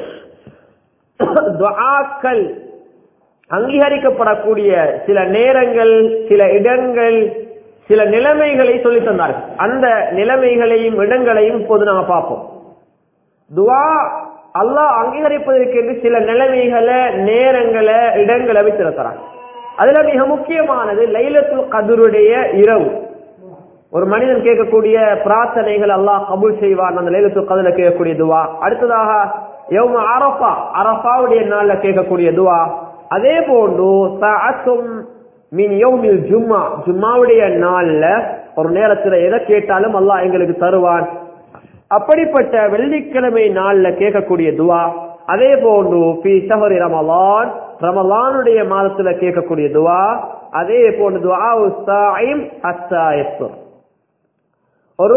துஆக்கள் அங்கீகரிக்கப்படக்கூடிய சில நேரங்கள் சில இடங்கள் சில நிலைமைகளை சொல்லி தந்தார்கள் அந்த நிலைமைகளையும் இடங்களையும் இப்போது நாங்க பார்ப்போம் துவா அல்லாஹ் அங்கீகரிப்பதற்கு என்று சில நிலைமைகளை நேரங்களை இடங்களை வைத்திருக்கிறான் அதுல மிக முக்கியமானது லைலத்துல் கதருடைய இரவு ஒரு மனிதன் கேட்கக்கூடிய பிரார்த்தனைகள் அல்லாஹ் கபூல் செய்வான் அந்த லைலத்துல் கதுல கேட்கக்கூடிய துவா அடுத்ததாக யௌம அரஃபா அரஃபாவுடைய நாள்ல கேட்கக்கூடிய துவா அதே போன்று சஅத்தும் மின் யௌமில் ஜும்மா ஜும்மாவுடைய நாள்ல ஒரு நேரத்துல எதை கேட்டாலும் அல்லாஹ் எங்களுக்கு தருவான் அப்படிப்பட்ட வெள்ளிக்கிழமை நாள்ல கேட்கக்கூடிய துவா அதே போன்று பி சஹரி ரமலான் ரமலானுடைய மாதத்துல கேட்கக்கூடிய துவா அதே போன்று துவா உஸ்தாயிம் அஸ்தாயத்து ஒரு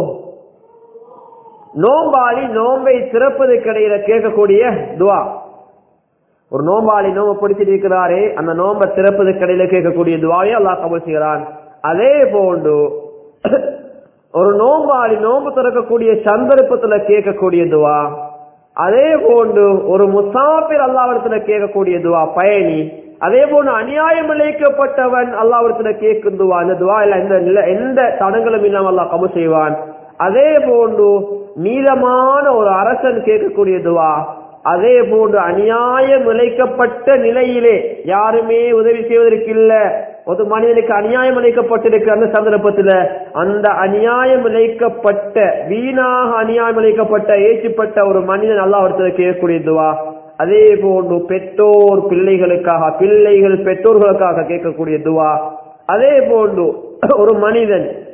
நோம்பாளி நோம்பை திறப்பதற்கு இடையில கேட்கக்கூடிய துவா ஒரு நோம்பாளி நோம்பை பிடிச்சிட்டு இருக்கிறாரே அந்த நோம்பை திறப்பதற்கு இடையில கேட்கக்கூடிய துவாவையும் அல்லாஹ் கபல் செய்கிறான் அதே போன்று ஒரு நோம்பாளி நோம்பு திறக்கக்கூடிய சந்தர்ப்பத்துல கேட்கக்கூடிய துவா அதே போன்று ஒரு முசாபிர் அல்லாவிடத்துல கேட்கக்கூடிய துவா பயணி அதே போன்று அநியாயம் இழைக்கப்பட்டவன் அல்லாவிடத்துல கேட்கும் துவா இந்த துவா இல்ல எந்த நில- எந்த தடங்களும் இல்லாம அல்லாஹ் கபு செய்வான் அதே போன்று நீதமான ஒரு அரசன் கேட்கக்கூடிய துவா அதே போன்று அநியாயம் இழைக்கப்பட்ட நிலையிலே யாருமே உதவி செய்வதற்கு இல்ல ஒரு மனிதனுக்கு அநியாயம் இழைக்கப்பட்டிருக்க அந்த சந்தர்ப்பத்துல அந்த அநியாயம் இழைக்கப்பட்ட வீணாக அநியாயம் இழைக்கப்பட்ட ஏற்றுப்பட்ட ஒரு மனிதன் அல்லாஹ் கேட்கக்கூடிய துவா அதே போன்று பெற்றோர் பிள்ளைகளுக்காக பிள்ளைகள் பெற்றோர்களுக்காக கேட்கக்கூடிய துவா அதே போன்று ஒரு மனிதன்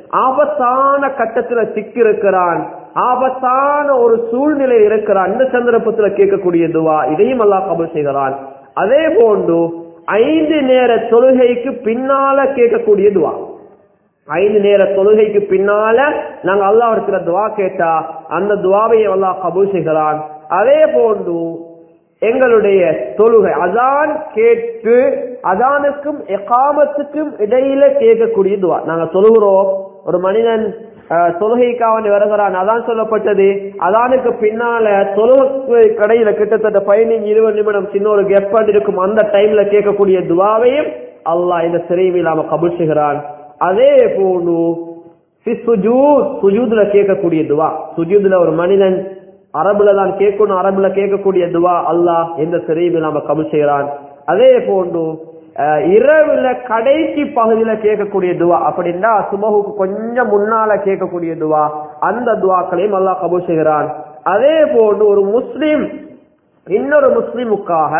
ஆபத்தான கட்டத்துல சிக்கி இருக்கிறான் ஆபத்தான ஒரு சூழ்நிலை இருக்கிறான் இந்த சந்தர்ப்பத்துல கேட்கக்கூடிய துவா இதையும் அல்லாஹ் கபூல் செய்கிறான் அதே போன்று ஐந்து நேர தொழுகைக்கு பின்னால கேட்கக்கூடிய துவா ஐந்து நேர தொழுகைக்கு பின்னால நாங்க அல்லாஹ் இருக்கிற துவா கேட்டா அந்த துவாவை அல்லாஹ் கபூல் செய்கிறான் அதே போன்று எங்களுடைய தொழுகை அதான் கேட்டு அதானுக்கும் எகாமத்துக்கும் இடையில கேட்கக்கூடிய துவா நாங்க தொழுகிறோம் ஒரு மனிதன் அஹ், தொழுகைக்காக வேண்டி வருகிறான் அதான் சொல்லப்பட்டது அதானுக்கு பின்னால தொழுகை கடையில கிட்டத்தட்ட பதினைஞ்சு இருபது நிமிடம் சின்ன ஒரு கெப்பட் இருக்கும் அந்த டைம்ல கேட்கக்கூடிய துவாவையும் அல்லாஹ் இந்த சிறைவில் நாம கபூல் செய்கிறான் அதே போன்று ஃபி சுஜூத் சுஜூதுல கேட்கக்கூடிய துவா சுஜூதுல ஒரு மனிதன் அரபுல தான் கேட்கணும் அரபுல கேட்கக்கூடிய துவா அல்லாஹ் எந்த சிறையில் நாம கபூல் செய்கிறான் அதே போன்று அஹ், இரவுல கடைசி பகுதியில கேட்கக்கூடிய துவா அப்படின்னா சுபகுக்கு கொஞ்சம் முன்னால கேட்கக்கூடிய துவா அந்த துவாக்களையும் அல்லாஹ் கபூல் செய்கிறான் அதே போன்று ஒரு முஸ்லிம் இன்னொரு முஸ்லிமுக்காக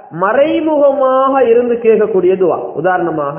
மறைமுகமாக இருந்து கேட்கக்கூடிய துவா உதாரணமாக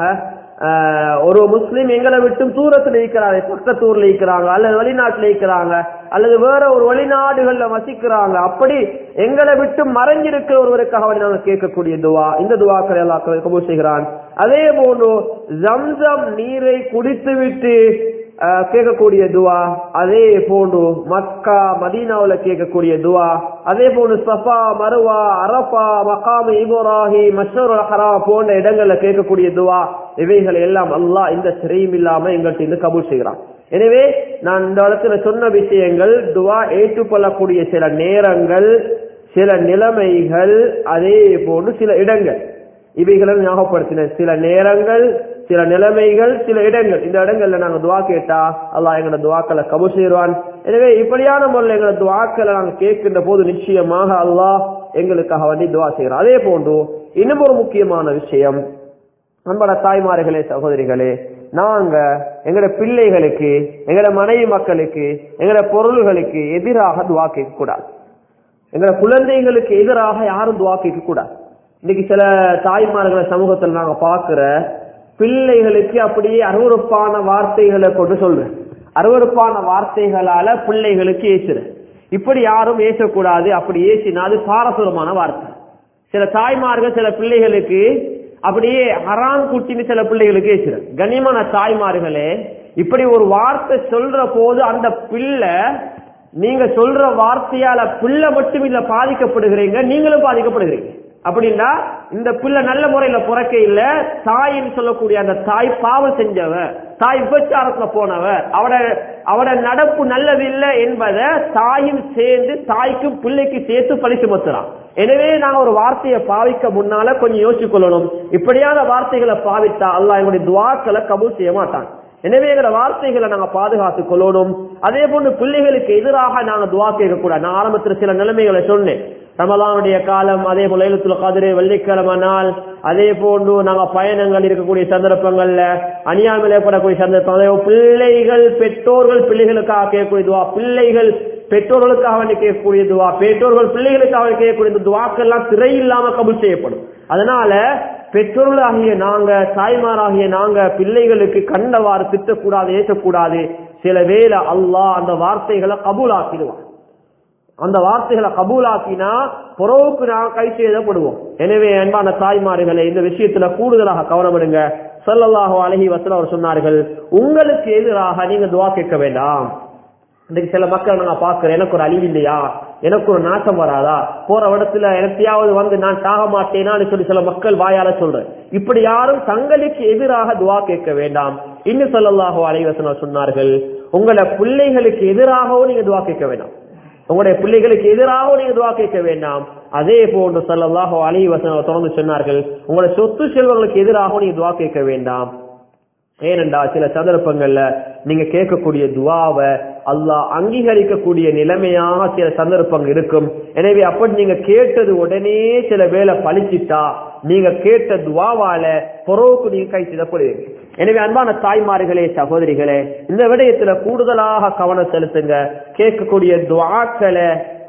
ஆஹ், ஒரு முஸ்லிம் எங்களை விட்டு தூரத்தில் இருக்கிறாங்க பக்கத்தூர்ல இருக்கிறாங்க அல்லது வெளிநாட்டுல இருக்கிறாங்க அல்லது வேற ஒரு வெளிநாடுகள்ல வசிக்கிறாங்க அப்படி எங்களை விட்டு மறைஞ்சிருக்கிற ஒருவருக்காக வேண்டி நாங்கள் கேட்கக்கூடிய துவா இந்த துவாக்களை எல்லாம் கபூல் செய்கிறான் அதே போன்று ஜம்சம் நீரை குடித்து விட்டு ஆஹ், கேட்கக்கூடிய துவா அதே போன்று மக்கா மதீனாவுல கேட்கக்கூடிய துவா அதே போன்று Safa Marwa Arafa Maqam Ibrahim Mashar Hira போன்ற இடங்கள்ல கேட்கக்கூடிய துவா இவைகளை எல்லாம் அல்லாஹ் இந்த சிறையும் இல்லாம எங்கள்கிட்ட இருந்து கபூல் செய்கிறான் எனவே நான் இந்த இடத்துல சொன்ன விஷயங்கள் துவா ஏற்றுக்கொள்ளக்கூடிய சில நேரங்கள் சில நிலைமைகள் அதே போன்று சில இடங்கள் இவைகளை ஞாபகப்படுத்தின சில நேரங்கள் சில நிலைமைகள் சில இடங்கள் இந்த இடங்கள்ல நாங்க துவா கேட்டா அல்லாஹ் எங்களோட துவாக்களை கபூல் செய்வான் எனவே இப்படியான முறையில் எங்களோட துவாக்களை நாங்க கேட்கின்ற போது நிச்சயமாக அல்லாஹ் எங்களுக்காக வேண்டி துவா செய்கிறோம் அதே போன்று இன்னும் ஒரு முக்கியமான விஷயம் அன்பான தாய்மார்களே சகோதரிகளே நாங்க எங்கட பிள்ளைகளுக்கு எங்கட மனைவி மக்களுக்கு எங்கட பொருள்களுக்கு எதிராக துவா கேட்க கூடாது எங்கட குழந்தைகளுக்கு எதிராக யாரும் துவா கேட்க கூடாது இன்னைக்கு சில தாய்மார்களை சமூகத்தில் நாங்க பாக்குற பிள்ளைகளுக்கு அப்படியே அருவறுப்பான வார்த்தைகளை கொண்டு சொல்றேன் அருவறுப்பான வார்த்தைகளால பிள்ளைகளுக்கு ஏசுற இப்படி யாரும் ஏசக்கூடாது அப்படி ஏசினா அது பாரசுரமான வார்த்தை சில தாய்மார்கள் சில பிள்ளைகளுக்கு அப்படியே ஹரான் குட்டின்னு சில பிள்ளைகளுக்கு ஏசுற கண்ணியமான தாய்மார்களே இப்படி ஒரு வார்த்தை சொல்ற போது அந்த பிள்ளை நீங்க சொல்ற வார்த்தையால பிள்ளை மட்டும் இல்ல பாதிக்கப்படுகிறீங்க நீங்களும் பாதிக்கப்படுகிறீங்க அப்படின்னா இந்த பிள்ளை நல்ல முறையில பிறக்க இல்ல தாயின்னு சொல்லக்கூடிய அந்த தாய் பாவம் செஞ்சவ தாய் விபச்சாரத்துல போனவ அவட அவட நடப்பு நல்லதில்லை என்பதை தாயும் சேர்ந்து தாய்க்கும் பிள்ளைக்கு சேர்த்து பழி சுமத்துறான் எனவே நாங்க ஒரு வார்த்தையை பாவிக்க முன்னால கொஞ்சம் யோசிச்சு கொள்ளணும் இப்படியான வார்த்தைகளை பாவித்தா அல்லாஹ் எங்களுடைய துவாக்களை கபூல் செய்ய மாட்டான் எனவே எங்களோட வார்த்தைகளை நாங்க பாதுகாத்துக் கொள்ளணும் அதே போன்று பிள்ளைகளுக்கு எதிராக நாங்க துவா கேட்க கூடாது நான் ஆரம்பத்துல சில நிலைமைகளை சொன்னேன் ரமலானுடைய காலம் அதே போல லைலத்துல் கதிரை வெள்ளிக்கிழமை நாள் அதே போன்று நாங்க பயணங்கள் இருக்கக்கூடிய சந்தர்ப்பங்கள்ல அநியாயம் ஏற்படக்கூடிய சந்தர்ப்பம் அதே போல பிள்ளைகள் பெற்றோர்கள் பிள்ளைகளுக்காக கேட்கக்கூடிய துவா பிள்ளைகள் பெற்றோர்களுக்காக வேண்டி கேட்கக்கூடிய துவா பெற்றோர்கள் பிள்ளைகளுக்காக வேண்டி கேட்கக்கூடிய இந்த துவாக்கெல்லாம் திரை இல்லாம கபூல் செய்யப்படும் அதனால பெற்றோர்களாகிய நாங்க தாய்மாராகிய நாங்க பிள்ளைகளுக்கு கண்டவாறு திட்டக்கூடாது ஏற்றக்கூடாது சில வேளை அல்லாஹ் அந்த வார்த்தைகளை கபூலாக்கிடுவான் அந்த வார்த்தைகளை கபூலாக்கினா புறவுக்கு நான் கை செய்தப்படுவோம் எனவே அன்பான தாய்மார்களே இந்த விஷயத்துல கூடுதலாக கவனப்படுங்க சொல்லல்லாஹோ அழகி வசனம் அவர் சொன்னார்கள் உங்களுக்கு எதிராக நீங்க துவா கேட்க வேண்டாம் இன்னைக்கு சில மக்கள் நான் பாக்குறேன் எனக்கு ஒரு அழிவு இல்லையா எனக்கு ஒரு நாட்டம் வராதா போற இடத்துல எனத்தையாவது வந்து நான் சாக மாட்டேனான்னு சொல்லி சில மக்கள் வாயால சொல்றேன் இப்படி யாரும் தங்களுக்கு எதிராக துவா கேட்க வேண்டாம் இன்னும் சொல்லல்லாஹோ அலைவசனம் சொன்னார்கள் உங்களை பிள்ளைகளுக்கு எதிராகவும் நீங்க துவா கேட்க வேண்டாம் உங்களுடைய பிள்ளைகளுக்கு எதிராகவும் நீங்க துவா கேட்க வேண்டாம் அதே போன்று சல்லல்லாஹோ அலி வசனம் தொடர்ந்து சொன்னார்கள் உங்களுடைய சொத்து செல்வங்களுக்கு எதிராகவும் நீங்க துவா கேட்க வேண்டாம் ஏனென்றா சில சந்தர்ப்பங்கள்ல நீங்க கேட்கக்கூடிய துவாவை அல்லாஹ் அங்கீகரிக்கக்கூடிய நிலைமையாக சில சந்தர்ப்பங்கள் இருக்கும் எனவே அப்படி நீங்க கேட்டது உடனே சில வேலை பழிச்சிட்டா நீங்க கேட்ட துவாவால பொறவுக்கு நீங்க கை சிதப்படுவீங்க எனவே அன்பான தாய்மார்களே சகோதரிகளே இந்த விடயத்துல கூடுதலாக கவனம் செலுத்துங்க கேட்கக்கூடிய துவாக்களை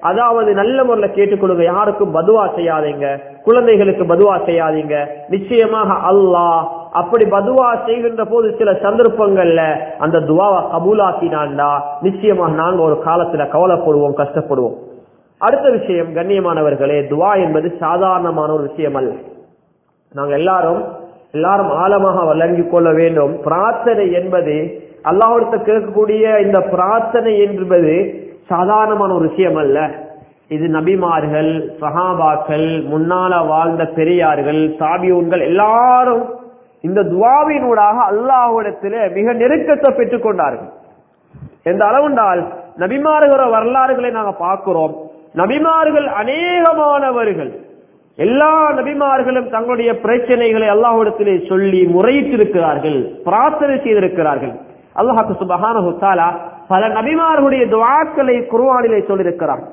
அதாவது நல்ல முறையில் கேட்டுக்கொள்ளுங்க யாருக்கும் பதுவா செய்யாதீங்க குழந்தைகளுக்கு பதுவா செய்யாதீங்க நிச்சயமாக அல்லாஹ் அப்படி பதுவா செய்கின்ற போது சில சந்தர்ப்பங்கள்ல அந்த துவாவை கபூலாக்கினாண்டா நிச்சயமாக நாங்க ஒரு காலத்துல கவலைப்படுவோம் கஷ்டப்படுவோம் அடுத்த விஷயம் கண்ணியமானவர்களே துவா என்பது சாதாரணமான ஒரு விஷயம் அல்ல நாங்க எல்லாரும் எல்லாரும் ஆழமாக வழங்கிக் கொள்ள வேண்டும் பிரார்த்தனை என்பது அல்லாஹிடத்த கேட்கக்கூடிய இந்த பிரார்த்தனை என்பது சாதாரணமான ஒரு விஷயம் அல்ல இது நபிமார்கள் சஹாபாக்கள் முன்னால வாழ்ந்த பெரியார்கள் தாபியூன்கள் எல்லாரும் இந்த துவாவினூடாக அல்லாஹ்விடத்திலே மிக நெருக்கத்தை பெற்றுக் கொண்டார்கள் எந்த அளவுண்டால் நபிமார்கள வரலாறுகளை நாங்க பார்க்கிறோம் நபிமார்கள் அநேகமானவர்கள் எல்லா நபிமார்களும் தங்களுடைய பிரச்சனைகளை அல்லாஹ்விடத்திலே சொல்லி முறையிட்டிருக்கிறார்கள் பிரார்த்தனை செய்திருக்கிறார்கள் அல்லாஹாக்கு சுபஹான ஹுத்தாலா பல நபிமார்களுடைய துவாக்களை குருவானிலே சொல்லியிருக்கிறார்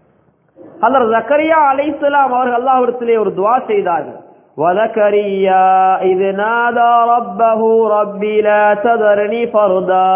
அல்லர் ஜக்கரியா அலைசலாம் அவர்கள் அல்லாஹ்விடத்திலே ஒரு துவா செய்தார்கள் وذكريا إذ نادى ربه ربي لا تذرني فردا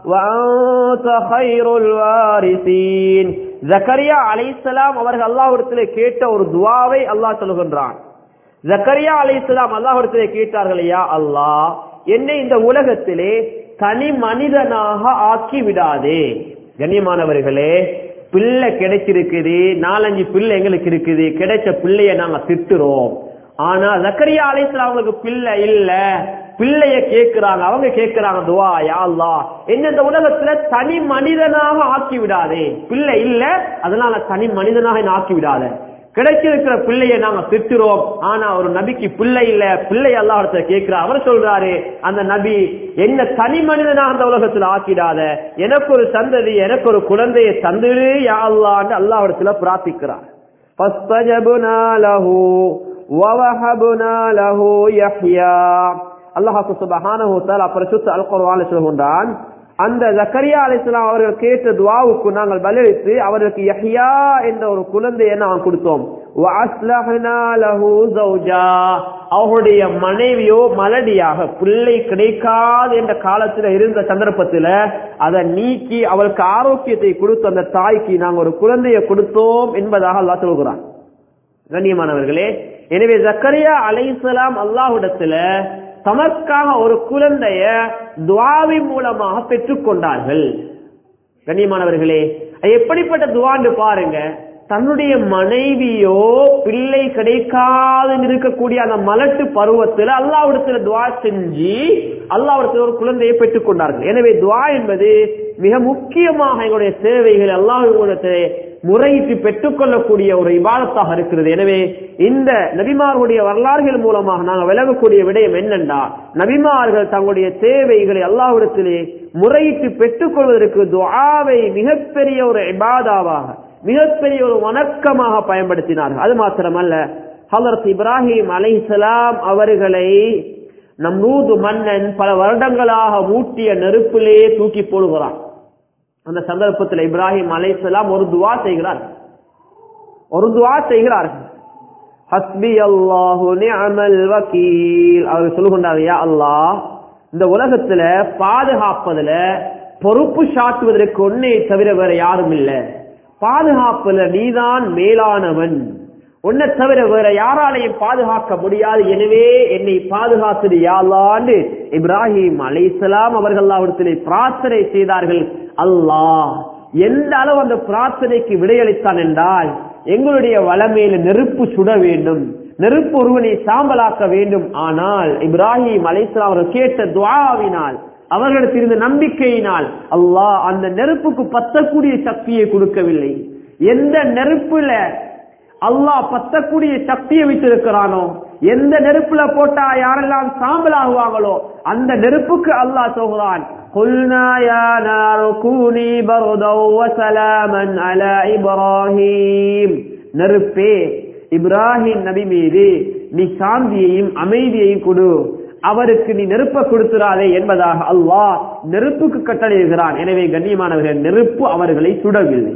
وأنت خير الوارثين ஜக்கரியா அலைசலாம் அவர்கள் அல்லாஹ்விடத்திலே கேட்ட ஒரு துவாவை அல்லாஹ் சொல்கின்றான் ஜக்கரியா அலைசலாம் அல்லாஹ்விடத்திலே கேட்டார்கள் யா அல்லாஹ் என்னை இந்த உலகத்திலே தனி மனிதனாக ஆக்கி விடாதே கண்ணியமானவர்களே பிள்ளை கிடைச்சிருக்குது நாலஞ்சு பிள்ளை எங்களுக்கு இருக்குது கிடைச்ச பிள்ளைய நாங்க திட்டுறோம் ஆனா ஜக்கரியா அலைசலாம் அவங்களுக்கு பிள்ளை இல்ல பிள்ளைய கேட்கிறாங்க அவங்க கேட்கிறாங்க துவா யா அல்லாஹ் என்ன இந்த உலகத்துல தனி மனிதனாக ஆக்கி விடாதே பிள்ளை இல்ல அதனால தனி மனிதனாக என்ன ஆக்கி விடாத கிடைச்சிருக்கிற பிள்ளைய நாங்க திட்டுறோம் ஆனா ஒரு நபிக்கு பிள்ளை இல்ல பிள்ளை அல்லாஹ் கேட்கிறார் அவர் சொல்றாரு அந்த நபி என்ன தனி மனிதனாக அந்த உலகத்துல ஆக்கிடாத எனக்கு ஒரு சந்ததி எனக்கு ஒரு குழந்தையை தந்துரு யா அல்லான்னு அல்லாஹ்விடத்துல பிரார்த்திக்கிறார் فاستجبنا له ووهبنا له يحيى அல்லாஹு சுபஹானஹு தஆலா பரிசுத்த அல் குர்ஆனில் சொல்கின்றான் அந்த ஜக்கரியா அலைஹிஸ்ஸலாம் அவர்கள் கேட்ட துஆவுக்கு நாங்கள் பதிலளித்து அவருக்கு யஹ்யா என்ற ஒரு குழந்தையை நாம் கொடுத்தோம் வஅஸ்லஹ்னா லஹு ஜௌஜா அவருடைய மனைவியோ மலடியாக பிள்ளை கிடைக்காது என்ற காலத்துல இருந்த சந்தர்ப்பத்துல அதை நீக்கி அவளுக்கு ஆரோக்கியத்தை கொடுத்து அந்த தாய்க்கு நாங்கள் ஒரு குழந்தையை கொடுத்தோம் என்பதாக அல்லாஹ் சொல்கிறான் கண்ணியமானவர்களே எனவே ஜக்கரியா அலைசலாம் அல்லாஹ்விடத்துல தமக்காக ஒரு குழந்தைய துவாவின் மூலமாக பெற்றுக் கொண்டார்கள் கண்ணியமானவர்களே அது எப்படிப்பட்ட துவான்னு பாருங்க தன்னுடைய மனைவியோ பிள்ளை கிடைக்காது இருக்கக்கூடிய அந்த மலட்டு பருவத்தில் அல்லாவிடத்துல துவா செஞ்சு அல்லாவிடத்துல ஒரு குழந்தையை பெற்றுக் கொண்டார்கள் எனவே துவா என்பது மிக முக்கியமாக எங்களுடைய சேவைகள் அல்லாஹிடத்திலே முறையிட்டு பெற்றுக்கொள்ளக்கூடிய ஒரு இபாதத்தாக இருக்கிறது எனவே இந்த நபிமார்களுடைய வரலாறுகள் மூலமாக நாங்கள் விளங்கக்கூடிய விடயம் என்னென்றா நபிமார்கள் தங்களுடைய தேவைகளை அல்லாஹ்விடத்திலே முறையிட்டு பெற்றுக்கொள்வதற்கு துஆவை மிகப்பெரிய ஒரு இபாதாவாக மிகப்பெரிய ஒரு வணக்கமாக பயன்படுத்தினார்கள் அது மாத்திரமல்ல ஹலரத் இப்ராஹிம் அலைஹிஸ்ஸலாம் அவர்களை நம் நூது மன்னன் பல வருடங்களாக மூட்டிய நெருப்பிலே தூக்கி போடுகிறான் அந்த சந்தர்ப்பத்தில் இப்ராஹிம் அலைஹிஸ்ஸலாம் ஒரு துவா செய்கிறார் ஒரு துவா செய்கிறார்கள் ஹஸ்பி அல்லாஹு நிஅமல் வக்கீல் அவர் சொல்லுகின்றார் யா அல்லாஹ் இந்த உலகத்துல பாதுகாப்பதுல பொறுப்பு சாட்டுவதற்கு ஒன்னே தவிர வேற யாரும் இல்ல பாதுகாப்புல நீதான் மேலானவன் உன்னை தவிர வேற யாராலையும் பாதுகாக்க முடியாது எனவே என்னை பாதுகாத்தது யாழ்லான்னு இப்ராஹிம் அலைசலாம் அவர்கள் அல்லாவிடத்திலே பிரார்த்தனை செய்தார்கள் அல்லாஹ் எந்த அளவு அந்த பிரார்த்தனைக்கு விடையளித்தான் என்றால் எங்களுடைய வளமையில நெருப்பு சுட வேண்டும் நெருப்பு ஒருவனை சாம்பலாக்க வேண்டும் ஆனால் இப்ராஹிம் அலைசலாம் அவர்கள் கேட்ட துவாவினால் அவர்களுக்கு இருந்த நம்பிக்கையினால் அல்லாஹ் அந்த நெருப்புக்கு பத்தக்கூடிய சக்தியை கொடுக்கவில்லை எந்த நெருப்புல அல்லாஹ் பத்தக்கூடிய சக்தியை வச்சிருக்கிறானோ எந்த நெருப்புல போட்டா யாரெல்லாம் சாம்பல் ஆகுவாங்களோ அந்த நெருப்புக்கு அல்லாஹ் சொல்கிறான் قلنا يا نار كوني بردا وسلاما على إبراهيم நெருப்பே இப்ராஹிம் நபி மீது நீ சாந்தியையும் அமைதியையும் கொடு அவருக்கு நீ நெருப்ப கொடுத்துறாதே என்பதாக அல்லாஹ் நெருப்புக்கு கட்டளையிடுகிறான் எனவே கண்ணியமானவர்கள் நெருப்பு அவர்களை சுடவில்லை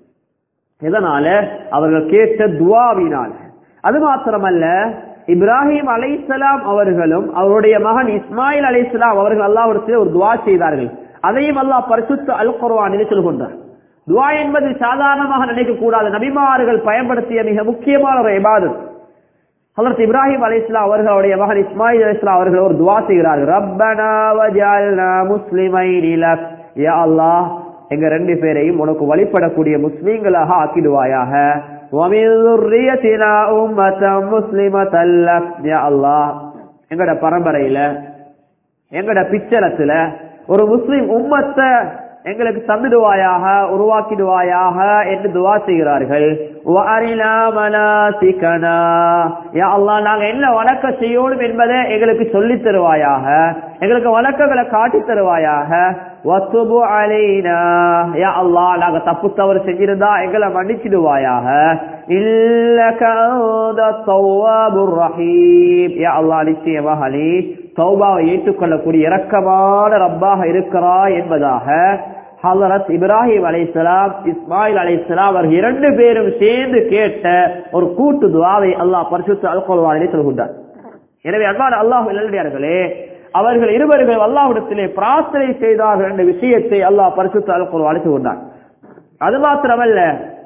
எதனால அவர்கள் கேட்ட துவாவினால் அது மாத்திரமல்ல இப்ராஹிம் அலைசலாம் அவர்களும் அவருடைய மகன் இஸ்மாயில் அலைசலாம் அவர்கள் அல்லாவிடத்தில் ஒரு துவா செய்தார்கள் அதையும் அல்லாஹ் பரிசுத்த அல் குர்வானில் சொல்கின்றார் துவா என்பது சாதாரணமாக நினைக்க கூடாது நபிமார்கள் பயன்படுத்திய மிக முக்கியமான ஒரு இபாதத் ஹலரத் இப்ராஹிம் அலி இஸ்லாம் அவர்களுடைய மகன் இஸ்மாயில் அலி இஸ்லாம் அவர்கள் ஒரு துவா செய்கிறார்கள் ரப்பனா வஜால்னா முஸ்லிமைன் லக் யா அல்லாஹ் எங்க ரெண்டு பேரையும் உனக்கு வழிபடக்கூடிய முஸ்லீம்களாக ஆக்கிடுவாயாக وَمِن ذُرِّيَّتِنَا أُمَّةً مُسْلِمَةً لَكَ يا அல்லாஹ் எங்கட பரம்பரையில எங்கட பிச்சரத்துல ஒரு முஸ்லிம் உம்மத்தை எங்களுக்கு தந்துடுவாயாக உருவாக்கிடுவாயாக என்று துவா செய்கிறார்கள் وَأَرِنَا مَنَاسِكَنَا யா அல்லாஹ் நாங்க என்ன வணக்கம் செய்யணும் என்பதை எங்களுக்கு சொல்லித் தருவாயாக எங்களுக்கு வணக்கங்களை காட்டி தருவாயாக வத்துபு அலைனா யா அல்லாஹ் நாங்க தப்பு தவறு செஞ்சிருந்தா எங்களை மன்னிச்சிடுவாயாக இல்லக அன்த தவ்வாபுர் ரஹீம் யா அல்லாஹ் நிச்சயமாக நீ தௌபாவை ஏற்றுக்கொள்ளக்கூடிய இரக்கமான ரப்பாக இருக்கிறாய் என்பதாக ஹலரத் இப்ராஹிம் அலைஹிஸ்ஸலாம் இஸ்மாயில் அலைஹிஸ்ஸலாம் அவர்கள் இரண்டு பேரும் சேர்ந்து கேட்ட ஒரு கூட்டு துவாவை அல்லாஹ் பரிசுத்த அல் குர்ஆனிலே சொல்கின்றார் எனவே அன்பான அல்லாஹ் நல்லடியார்களே அவர்கள் இருவர்கள் அல்லாஹ்விடத்திலே பிரார்த்தனை செய்தார்கள் என்ற விஷயத்தை அல்லாஹ் பரிசுத்த அல் குர்ஆனில் சொல்கின்றார் அது மாத்திரமல்ல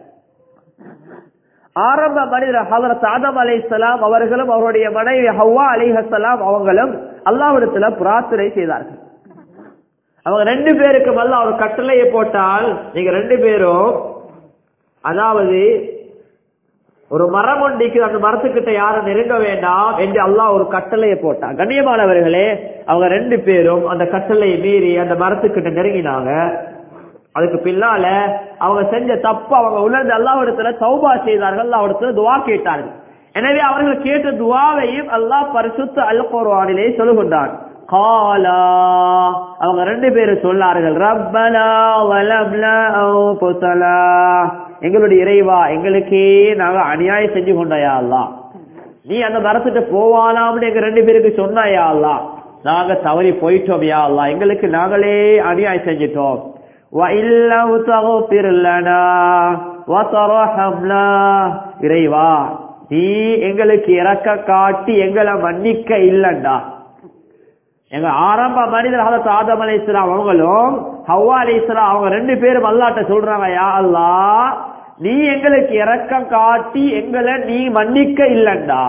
ஆரம்ப மனிதர் ஹதரத் ஆதம் அலைஹிஸ்ஸலாம் அவர்களும் அவருடைய மனைவி ஹவ்வா அலைஹிஸ்ஸலாம் அவங்களும் அல்லாஹ்விடத்துல பிரார்த்தனை செய்தார்கள் அவங்க ரெண்டு பேருக்கும் அல்லாஹ் ஒரு கட்டளையை போட்டால் நீங்க ரெண்டு பேரும் அதாவது ஒரு மரம் ஒண்டிக்கு அந்த மரத்துக்கிட்ட யாரும் நெருங்க வேண்டாம் என்று அல்லாஹ் ஒரு கட்டளையை போட்டான் கண்ணியமானவர்களே அவங்க ரெண்டு பேரும் அந்த கட்டளையை மீறி அந்த மரத்துக்கிட்ட நெருங்கினாங்க அதுக்கு பின்னால அவங்க செஞ்ச தப்பு அவங்க உணர்ந்து அல்லாவிடத்துல தௌபா செய்தார்கள் அல்லாவிடத்துல துவா கேட்டார்கள் எனவே அவர்கள் கேட்ட துவாவையும் அல்லாஹ் பரிசுத்த அல் குர்ஆனிலே சொல்லுகின்றான் காலா அவங்க ரெண்டு பேரும் சொன்னார்கள் ரப்பனா வலம்னா அன்ஃபுஸனா எங்களுடைய இறைவா எங்களுக்கே நாங்க அநியாயம் செஞ்சு கொண்டாயா அல்லாஹ் நீ அந்த மரத்துட்டு போவானாம்னு எங்க ரெண்டு பேருக்கு சொன்னாயா அல்லாஹ் நாங்க தவறி போயிட்டோம் யா அல்லாஹ் எங்களுக்கு நாங்களே அநியாயம் செஞ்சிட்டோம் وَإِلَّوْ تَغْفِرْ لَنَا وَتَرْحَمْنَا இறைவா நீ எங்களுக்கு இறக்க காட்டி எங்களை மன்னிக்க இல்லண்டா எங்க ஆரம்ப மனிதர் ஹதரத் ஆதம் அலை இஸ்லாம் அவங்களும் ஹவ்வா அலை இஸ்லாம் அவங்க ரெண்டு பேரும் அல்லாட்ட சொல்றாங்க யா அல்லாஹ் நீ எங்களுக்கு இறக்கம் காட்டி எங்களை நீ மன்னிக்க இல்லண்டா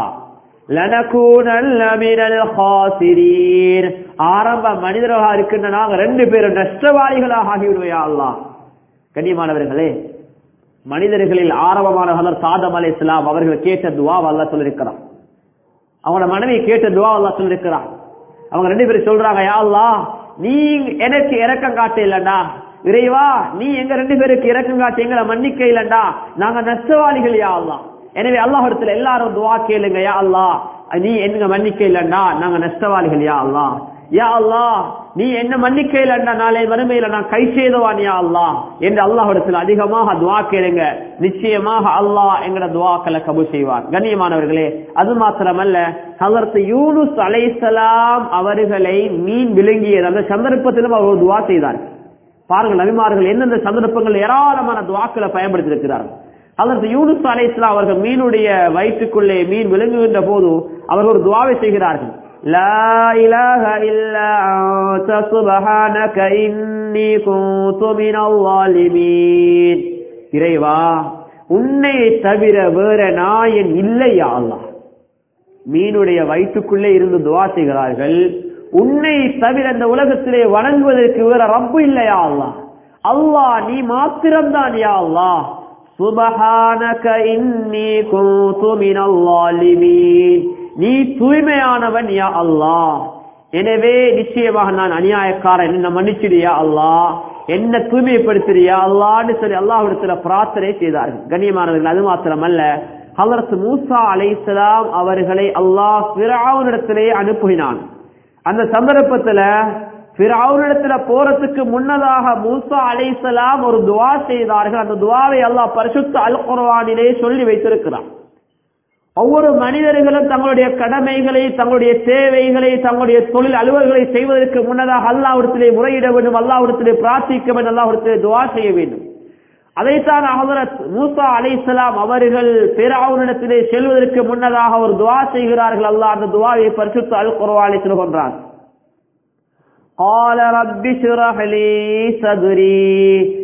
லனகூனல்ல மினல் ஹாசிரீன் ஆரம்ப மனிதர்களாக இருக்கின்ற நாங்க ரெண்டு பேரும் நஷ்டவாளிகளாக ஆகிவிடுவையா அல்லாஹ் கண்ணியமானவர்களே மனிதர்களில் ஆரம்பமான ஹதரத் ஆதம் அலை இஸ்லாம் அவர்கள் கேட்ட துவா அல்லாஹ் சொல்லியிருக்கிறான் அவங்களோட மனைவி கேட்ட துவா அல்லாஹ் சொல்லியிருக்கிறான் அவங்க ரெண்டு பேரும் சொல்றாங்க யா அல்லாஹ் நீ எனக்கு இறக்கம் காட்ட இல்லண்டா இறைவா நீ எங்க ரெண்டு பேருக்கு இறக்கம் காட்டி எங்களை மன்னிக்க இல்லண்டா நாங்க நஷ்டவாளிகள் யா அல்லாஹ் எனவே அல்லாஹ் இடத்துல எல்லாரும் துவா கேளுங்க யா அல்லாஹ் நீ என்ன மன்னிக்க இல்லண்டா நாங்க நஷ்டவாளிகள் யா அல்லாஹ் யா அல்லாஹ் நீ என்ன மன்னிக்க இல்லண்டா நாளை வறுமையில நான் கை செய்தவான் யா அல்லாஹ் என்று அல்லாஹ் இடத்துல அதிகமாக துவா கேளுங்க நிச்சயமாக அல்லாஹ் எங்கட துவாக்களை கபு செய்வார் கண்ணியமானவர்களே அது மாத்திரமல்ல ஹலரத் யூனுஸ் அலைசலாம் அவர்களை மீன் விழுங்கியது அந்த சந்தர்ப்பத்திலும் அவர் துவா செய்தார்கள் பாருங்கள் நபிமார்கள் எந்தெந்த சந்தர்ப்பங்கள் ஏராளமான துவாக்களை பயன்படுத்தி இருக்கிறார்கள் அதற்கு யூனுஸ் அலை இஸ்லாம் அவர்கள் மீனுடைய வயிற்றுக்குள்ளே மீன் விளங்குகின்ற போது அவர்கள் ஒரு துவாவை செய்கிறார்கள் லா இலாஹ இல்லா அன்த சுப்ஹானக இன்னி குன்து மினல் ஸாலிமீன் இறைவா உன்னை தவிர வேற நாயன் இல்லையா அல்லாஹ் மீனுடைய வயிற்றுக்குள்ளே இருந்து துவா செய்கிறார்கள் உன்னை தவிர இந்த உலகத்திலே வணங்குவதற்கு வேற ரப்பு இல்லையா அல்லாஹ் அல்லாஹ் நீ மாத்திரம்தான் யா அல்லாஹ் சுபஹானக இன்னி குன்து மினல் ஸாலிமீன் நீ தூய்மையானவன் யா அல்லாஹ் எனவே நிச்சயமாக நான் அநியாயக்காரன் என்ன மன்னிச்சிடியா அல்லாஹ் என்ன தூய்மைப்படுத்துறியா அல்லான்னு சொல்லி அல்லாஹ்விடத்துல பிரார்த்தனை செய்தார்கள் கண்ணியமானவர்கள் அது மாத்திரமல்ல ஹலரத் மூசா அலைஹிஸ்ஸலாம் அவர்களை அல்லாஹ் ஃபிரௌனிடத்திலே அனுப்பினான் அந்த சந்தர்ப்பத்துல ஃபிரௌனிடத்துல போறதுக்கு முன்னதாக மூசா அலைஹிஸ்ஸலாம் ஒரு துவா செய்தார்கள் அந்த துவாவை அல்லாஹ் பரிசுத்த அல் குர்ஆனிலே சொல்லி வைத்திருக்கிறான் ஒவ்வொரு மனிதர்களும் தங்களுடைய கடமைகளை தங்களுடைய தேவைகளை தங்களுடைய தொழில் அலுவல்களை செய்வதற்கு முன்னதாக அல்லாவிடத்திலே முறையிட வேண்டும் அல்லாவிடத்திலே பிரார்த்திக்க வேண்டும் அல்லாவிடத்திலே துவா செய்ய வேண்டும் அதைத்தான் ஹதரத் மூசா அலைஹிஸ்ஸலாம் அவர்கள் பிறவுனிடத்திலே செல்வதற்கு முன்னதாக ஒரு துவா செய்கிறார்கள் அல்லாஹ் அந்த துவாவை பரிசுத்த அல் குர்ஆனில் சொல்கின்றான் قال رب اشرح لي صدري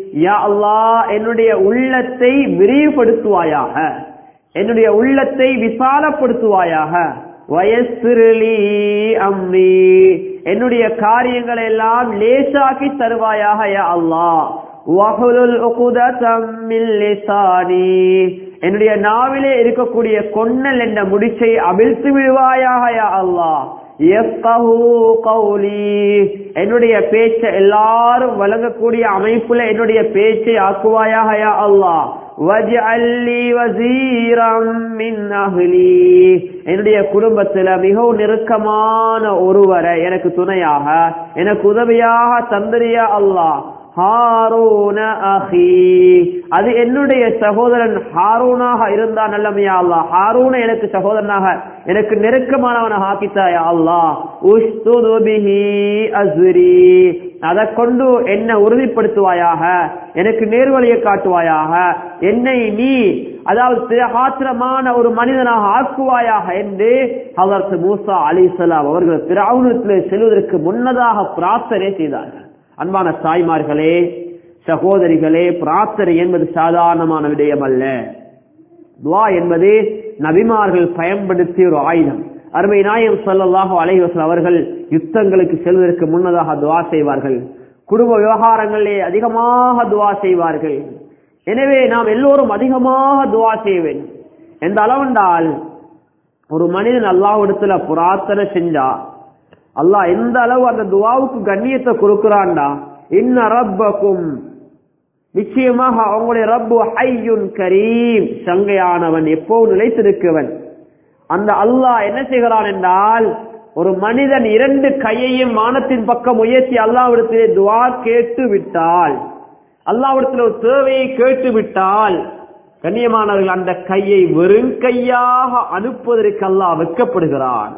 யா அல்லாஹ் என்னுடைய உள்ளத்தை விரிவுபடுத்துவாயாக என்னுடைய உள்ளத்தை விசாலப்படுத்துவாயாக வயசிறுலி அம்மி என்னுடைய காரியங்களை எல்லாம் லேசாக்கி தருவாயாக யா அல்லாஹ் வஹுலுல் உகுததம் மின் லிசானி என்னுடைய நாவிலே இருக்கக்கூடிய கொன்னல் என்ற முடிச்சை அவிழ்த்து விடுவாயாக யா அல்லாஹ் யஃகஹு கௌலி என்னுடைய பேச்சை எல்லாரும் வழங்கக்கூடிய அமைப்புல என்னுடைய பேச்சை ஆக்குவாயாக யா அல்லாஹ் வஜ்அல்லி வஸீரம் மின் அஹ்லி என்னுடைய குடும்பத்துல மிகவும் நெருக்கமான ஒருவரை எனக்கு துணையாக எனக்கு உதவியாக தந்திரியா அல்லாஹ் ஹாரூன அஹி அது என்னுடைய சகோதரன் ஹாரூனாக இருந்தா நல்லமையா அல்லா ஹாரூன எனக்கு சகோதரனாக எனக்கு நெருக்கமானவனாக ஆக்கித்தாயா அல்லா உஷ்துது பிஹி அஸ்ரி அதை கொண்டு என்னை உறுதிப்படுத்துவாயாக எனக்கு நேர்வழியை காட்டுவாயாக என்னை நீ அதாவது திரகாத்திரமான ஒரு மனிதனாக ஆக்குவாயாக என்று ஹதரத் மூசா அலிசலாம் அவர்கள் பிராவுனத்தில் செல்வதற்கு முன்னதாக பிரார்த்தனை செய்தார்கள் அன்பான தாய்மார்களே சகோதரிகளே பிரார்த்தனை என்பது சாதாரணமான விடயம் அல்ல துவா என்பது நபிமார்கள் பயன்படுத்திய ஒரு ஆயுதம் அருமை நாயம் சொல்லலாக அலைவசல் அவர்கள் யுத்தங்களுக்கு செல்வதற்கு முன்னதாக துவா செய்வார்கள் குடும்ப விவகாரங்களிலே அதிகமாக துவா செய்வார்கள் எனவே நாம் எல்லோரும் அதிகமாக துவா செய்ய வேண்டும் எந்த அளவென்றால் ஒரு மனிதன் அல்லாவிடத்துல பிரார்த்தனை செஞ்சா அல்லாஹ் எந்த அளவு அந்த துவாவுக்கு கண்ணியத்தை கொடுக்கிறான்டா இன்ன ரப்பக்கும் நிச்சயமாக அவங்களுடைய ரப்பு ஹையுன் கரீம் சங்கையானவன் எப்போ நிலைத்திருக்கவன் அந்த அல்லாஹ் என்ன செய்கிறான் என்றால் ஒரு மனிதன் இரண்டு கையையும் வானத்தின் பக்கம் உயர்த்தி அல்லாவிடத்திலே துவா கேட்டு விட்டால் அல்லாவிடத்தில் ஒரு தேவையை கேட்டு விட்டால் கண்ணியமானவர்கள் அந்த கையை வெறும் கையாக அனுப்புவதற்கு அல்லாஹ் வெட்கப்படுகிறான்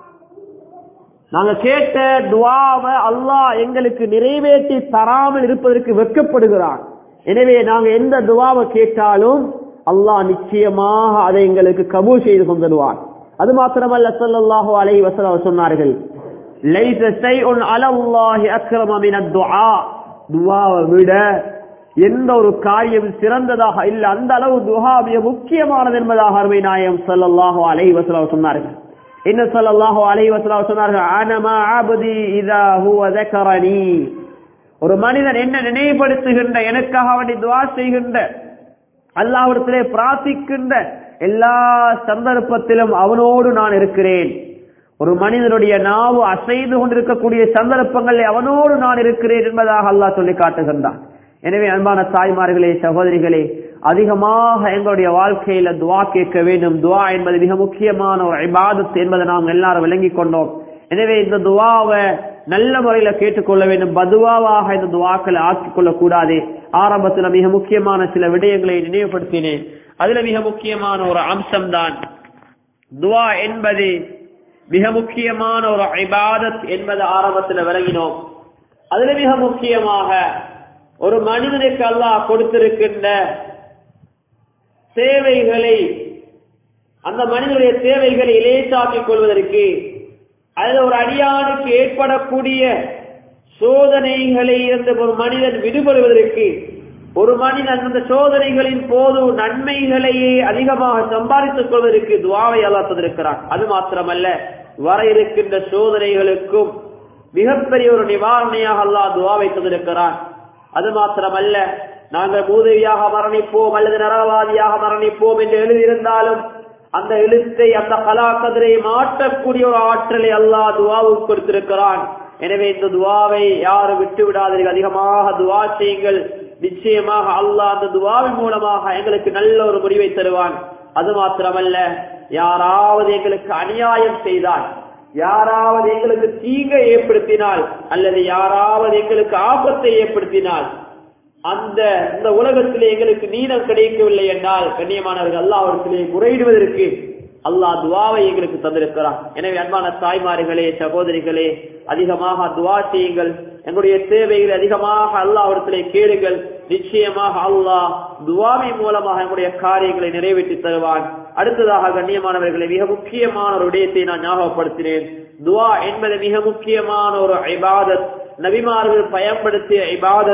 நாங்க கேட்ட துவாவை அல்லாஹ் எங்களுக்கு நிறைவேற்றி தராமல் இருப்பதற்கு வெட்கப்படுகிறான் எனவே நாங்க எந்த துவாவை கேட்டாலும் அல்லாஹ் நிச்சயமாக அதை எங்களுக்கு கபூல் செய்து கொண்டுடுவான் அது மாத்திரமல்ல ஸல்லல்லாஹு அலைஹி வஸல்லம் சொன்னார்கள் லைஸ ஷைஉன் அலல்லாஹி அக்ரம மின துஆ துஆவை விட எந்த ஒரு காரியம் சிறந்ததாக இல்ல அந்த அளவு துஆ மிக முக்கியமானது என்பதாக அருமை நாயம் ஸல்லல்லாஹு அலைஹி வஸல்லம் சொன்னார்கள் இன்ன ஸல்லல்லாஹு அலைஹி வஸல்லம் சொன்னார்கள் அனமா அப்தி இதா ஹுவ ذكرني ஒரு மனிதன் என்ன நினைவுபடுத்துகின்ற எனக்காக வேண்டி துவா செய்கின்ற அல்லாவிடத்திலே பிரார்த்திக்கின்ற எல்லா சந்தர்ப்பத்திலும் அவனோடு நான் இருக்கிறேன் ஒரு மனிதனுடைய நாவு அசைந்து கொண்டிருக்கக்கூடிய சந்தர்ப்பங்களில் அவனோடு நான் இருக்கிறேன் என்பதாக அல்லாஹ் சொல்லி காட்டுகின்றான் எனவே அன்பான தாய்மார்களே சகோதரிகளே அதிகமாக எங்களுடைய வாழ்க்கையில துவா கேட்க வேண்டும் துவா என்பது மிக முக்கியமான ஒரு இபாதத் என்பதை நாம் எல்லாரும் விளங்கிக் கொண்டோம் எனவே இந்த துவாவை நல்ல முறையில கேட்டுக்கொள்ள வேண்டும் பதுவாவாக இந்த துவாக்களை ஆக்கிக் கொள்ளக் கூடாது ஆரம்பத்துல மிக முக்கியமான சில விடயங்களை நினைவுபடுத்தினேன் அதுல மிக முக்கியமான ஒரு அம்சம் தான் துவா என்பது மிக முக்கியமான ஒரு இபாதத் என்பது ஆரம்பத்துல விளங்கினோம் அதுல மிக முக்கியமாக ஒரு மனிதனுக்கு அல்லாஹ் கொடுத்திருக்கின்ற சேவைகளை அந்த மனிதனுடைய தேவைகளை இலேசாக்கிக் கொள்வதற்கு அதில் ஒரு அடியானுக்கு ஏற்படக்கூடிய சோதனைகளை இருந்து ஒரு மனிதன் விடுபடுவதற்கு ஒரு மனிதன் அந்த சோதனைகளின் போது நன்மைகளையே அதிகமாக சம்பாதித்துக் கொள்வதற்கு துவாவை அல்லாஹ் தந்திருக்கிறான் அது மாத்திரமல்ல வர இருக்கின்ற சோதனைகளுக்கும் மிகப்பெரிய ஒரு நிவாரணையாக அல்லாஹ் துவாவை தந்திருக்கிறான் அது மாத்திரமல்ல நாங்கள் மூதவியாக மரணிப்போம் அல்லது நரவாதியாக மரணிப்போம் என்று எழுதியிருந்தாலும் அந்த எழுத்தை அந்த கலாக்கதிரை மாற்றக்கூடிய ஒரு ஆற்றலை அல்லாஹ் துவாவுக்கு கொடுத்திருக்கிறான் எனவே இந்த துவாவை யாரும் விட்டு விடாதீர்கள் அதிகமாக துவா செய்யுங்கள் நிச்சயமாக அல்லாஹ் அந்த துவாவின் மூலமாக எங்களுக்கு நல்ல ஒரு முடிவை தருவான் அது மாத்திரமல்ல யாராவது எங்களுக்கு அநியாயம் செய்தால் யாராவது எங்களுக்கு தீங்கை ஏற்படுத்தினால் அல்லது யாராவது எங்களுக்கு ஆபத்தை ஏற்படுத்தினால் அந்த இந்த உலகத்திலே எங்களுக்கு நீதம் கிடைக்கவில்லை என்றால் கண்ணியமானவர்கள் அல்லாவிடத்திலே முறையிடுவதற்கு அல்லாஹ் துவாவை எங்களுக்கு தந்திருக்கிறான் எனவே அன்பான தாய்மார்களே சகோதரிகளே அதிகமாக துவா செய்யுங்கள் எங்களுடைய தேவைகளை அதிகமாக அல்லாவிடத்திலே கேளுங்கள் நிச்சயமாக அல்லாஹ் துவாவின் மூலமாக எங்களுடைய காரியங்களை நிறைவேற்றி தருவான் அடுத்ததாக கண்ணியமானவர்களை மிக முக்கியமான ஒரு விடயத்தை நான் ஞாபகப்படுத்தினேன் துவா என்பது மிக முக்கியமான ஒரு இபாதத் நபிமார்கள் பயன்படுத்திய இபாதத்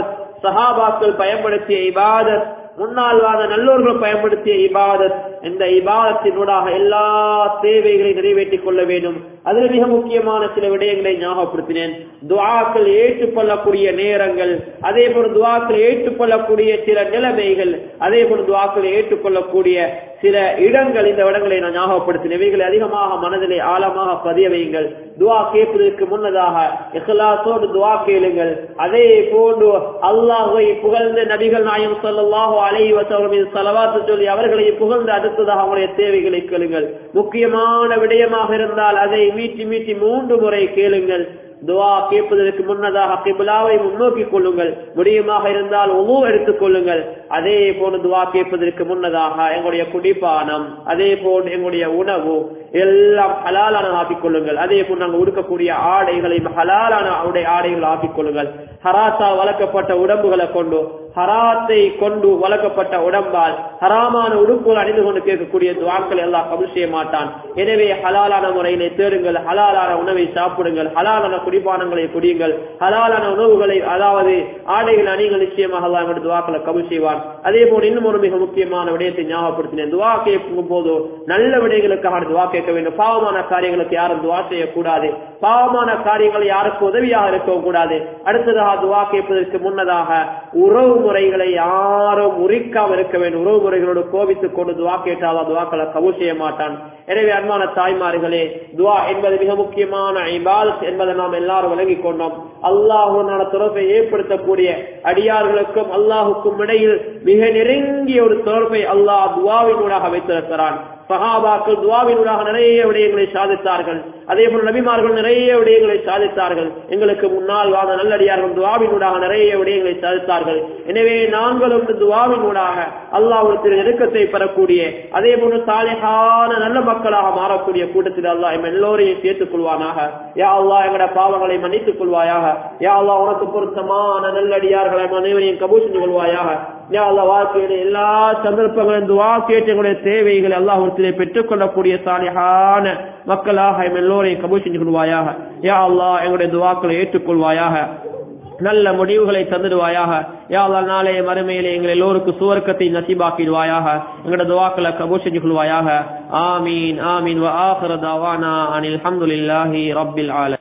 சஹாபாக்கள் பயன்படுத்திய இபாதத் முன்னால் வாழ்ந்த நல்லோர்கள் பயன்படுத்திய இபாதத் இந்த இபாதத்தினூடாக எல்லா தேவைகளையும் நிறைவேற்றிக் கொள்ள வேண்டும் அதில் மிக முக்கியமான சில விடயங்களை ஞாபகப்படுத்தினேன் துவாக்கள் ஏற்றுக்கொள்ளக்கூடிய நேரங்கள் அதே போல துவாக்கள் ஏற்றுக்கொள்ளக்கூடிய சில நிலைமைகள் அதே போல துவாக்களை ஏற்றுக்கொள்ளக்கூடிய சில இடங்கள் இந்த இடங்களை நான் ஞாபகப்படுத்தினேன் இவைகளை அதிகமாக மனதிலே ஆழமாக பதிய வையுங்கள் துவா கேட்பதற்கு முன்னதாக இஹ்லாசோடு துவா கேளுங்கள் அதே போன்று அல்லாஹை புகழ்ந்த நபிகள் நாயம் சொல்லல்லாஹோ அலை வசவர்கள் செலவாத்து சொல்லி அவர்களை புகழ்ந்து அடுத்ததாக அவங்களுடைய தேவைகளை கேளுங்கள் முக்கியமான விடயமாக இருந்தால் அதை மீட்டி மீட்டி மூன்று முறை கேளுங்கள் துவா கேட்பதற்கு முன்னதாக கிபிலாவை முன்னோக்கி கொள்ளுங்கள் முடியுமாக இருந்தால் உணவு எடுத்துக் கொள்ளுங்கள் அதே போன்று துவா கேட்பதற்கு முன்னதாக எங்களுடைய குடிப்பானம் அதே போன்று எங்களுடைய உணவு எல்லாம் ஹலாலான ஆக்கிக் கொள்ளுங்கள் அதே போன்று நாங்கள் உடுக்கக்கூடிய ஆடைகளை ஹலாலான உடைய ஆடைகள் ஆக்கிக் கொள்ளுங்கள் ஹராத்தா வளர்க்கப்பட்ட உடம்புகளை கொண்டு ஹராத்தை கொண்டு வளர்க்கப்பட்ட உடம்பால் ஹராமான உடுப்புகள் அணிந்து கொண்டு கேட்கக்கூடிய துவாக்கள் எல்லாம் கபுல் செய்ய மாட்டான் எனவே ஹலாலான முறையிலே தேடுங்கள் ஹலாலான உணவை சாப்பிடுங்கள் ஹலாலான குடிபானங்களை குடியுங்கள் ஹலாலான உணவுகளை அதாவது ஆடைகள் அணிகள் நிச்சயமாக அல்லாஹ் எங்களுடைய துவாக்களை கபுல் செய்வான் அதே போல் இன்னும் ஒரு மிக முக்கியமான விடயத்தை ஞாபகப்படுத்தினேன் துவா கேட்கும் போது நல்ல விடயங்களுக்காக துவா கேட்க வேண்டும் பாவமான காரியங்களுக்கு யாரும் துவா செய்யக்கூடாது பாவமான காரியங்கள் யாருக்கு உதவியாக இருக்கவும் கூடாது அடுத்ததாக துவா கேட்பதற்கு முன்னதாக உறவு முறைகளை யாரும் உரிக்காம இருக்க வேண்டும் உறவு முறைகளோடு கோபித்துக் கொண்டு துவா கேட்டால் துவாக்களை கபூல் செய்ய மாட்டான் எனவே அன்பான தாய்மார்களே துவா என்பது மிக முக்கியமான இபாதத் என்பதை நாம் எல்லாரும் விளங்கிக் கொண்டோம் அல்லாஹுனால தொடர்பை ஏற்படுத்தக்கூடிய அடியார்களுக்கும் அல்லாஹுக்கும் இடையில் மிக நெருங்கிய ஒரு தொடர்பை அல்லாஹ் துவாவினூடாக வைத்திருக்கிறான் சஹாபாக்கள் துவாவினூடாக நிறைய விடயங்களை சாதித்தார்கள் அதே போல நபிமார்கள் நிறைய விடயங்களை சாதித்தார்கள் எங்களுக்கு முன்னால் வாழ்ந்த நல்லடியார்கள் துவாவினூடாக நிறைய விடயங்களை சாதித்தார்கள் எனவே நாங்களும் துவாவினூடாக அல்லாஹ் நெருக்கத்தை பெறக்கூடிய அதே போன்று சாலைகான நல்ல மக்களாக மாறக்கூடிய கூட்டத்தில் அல்லாஹ் எம் எல்லோரையும் சேர்த்துக் கொள்வானாக யா அல்லாஹ் எங்கட பாவங்களை மன்னித்துக் கொள்வாயாக யா அல்லாஹ் உனக்கு பொருத்தமான நல்லடியார்களை அனைவரையும் கபூல் செஞ்சு கொள்வாயாக யா அல்லாஹ் வாழ்க்கையில எல்லா சந்தர்ப்பங்களும் துவா கேட்டங்களுடைய தேவைகளை அல்லாஹ் பெற்றுக் கொள்ளக்கூடிய சாலிஹான மக்களாக எம் எல்லோரையும் கபூல் செஞ்சு கொள்வாயாக யா அல்லாஹ் எங்களுடைய துவாக்களை ஏற்றுக்கொள்வாயாக நல்ல முடிவுகளை தந்துடுவாயாக யாழ்லா நாளைய மறுமையிலே எங்கள் எல்லோருக்கும் சுவர்க்கத்தை நசிபாக்கிடுவாயாக எங்களோட துவாக்களை கபூல் செஞ்சு கொள்வாயாக ஆமீன் ஆமீன் வ ஆஹிர தவானா அனில் அல்ஹம்துலில்லாஹி ரப்பில் ஆலமீன்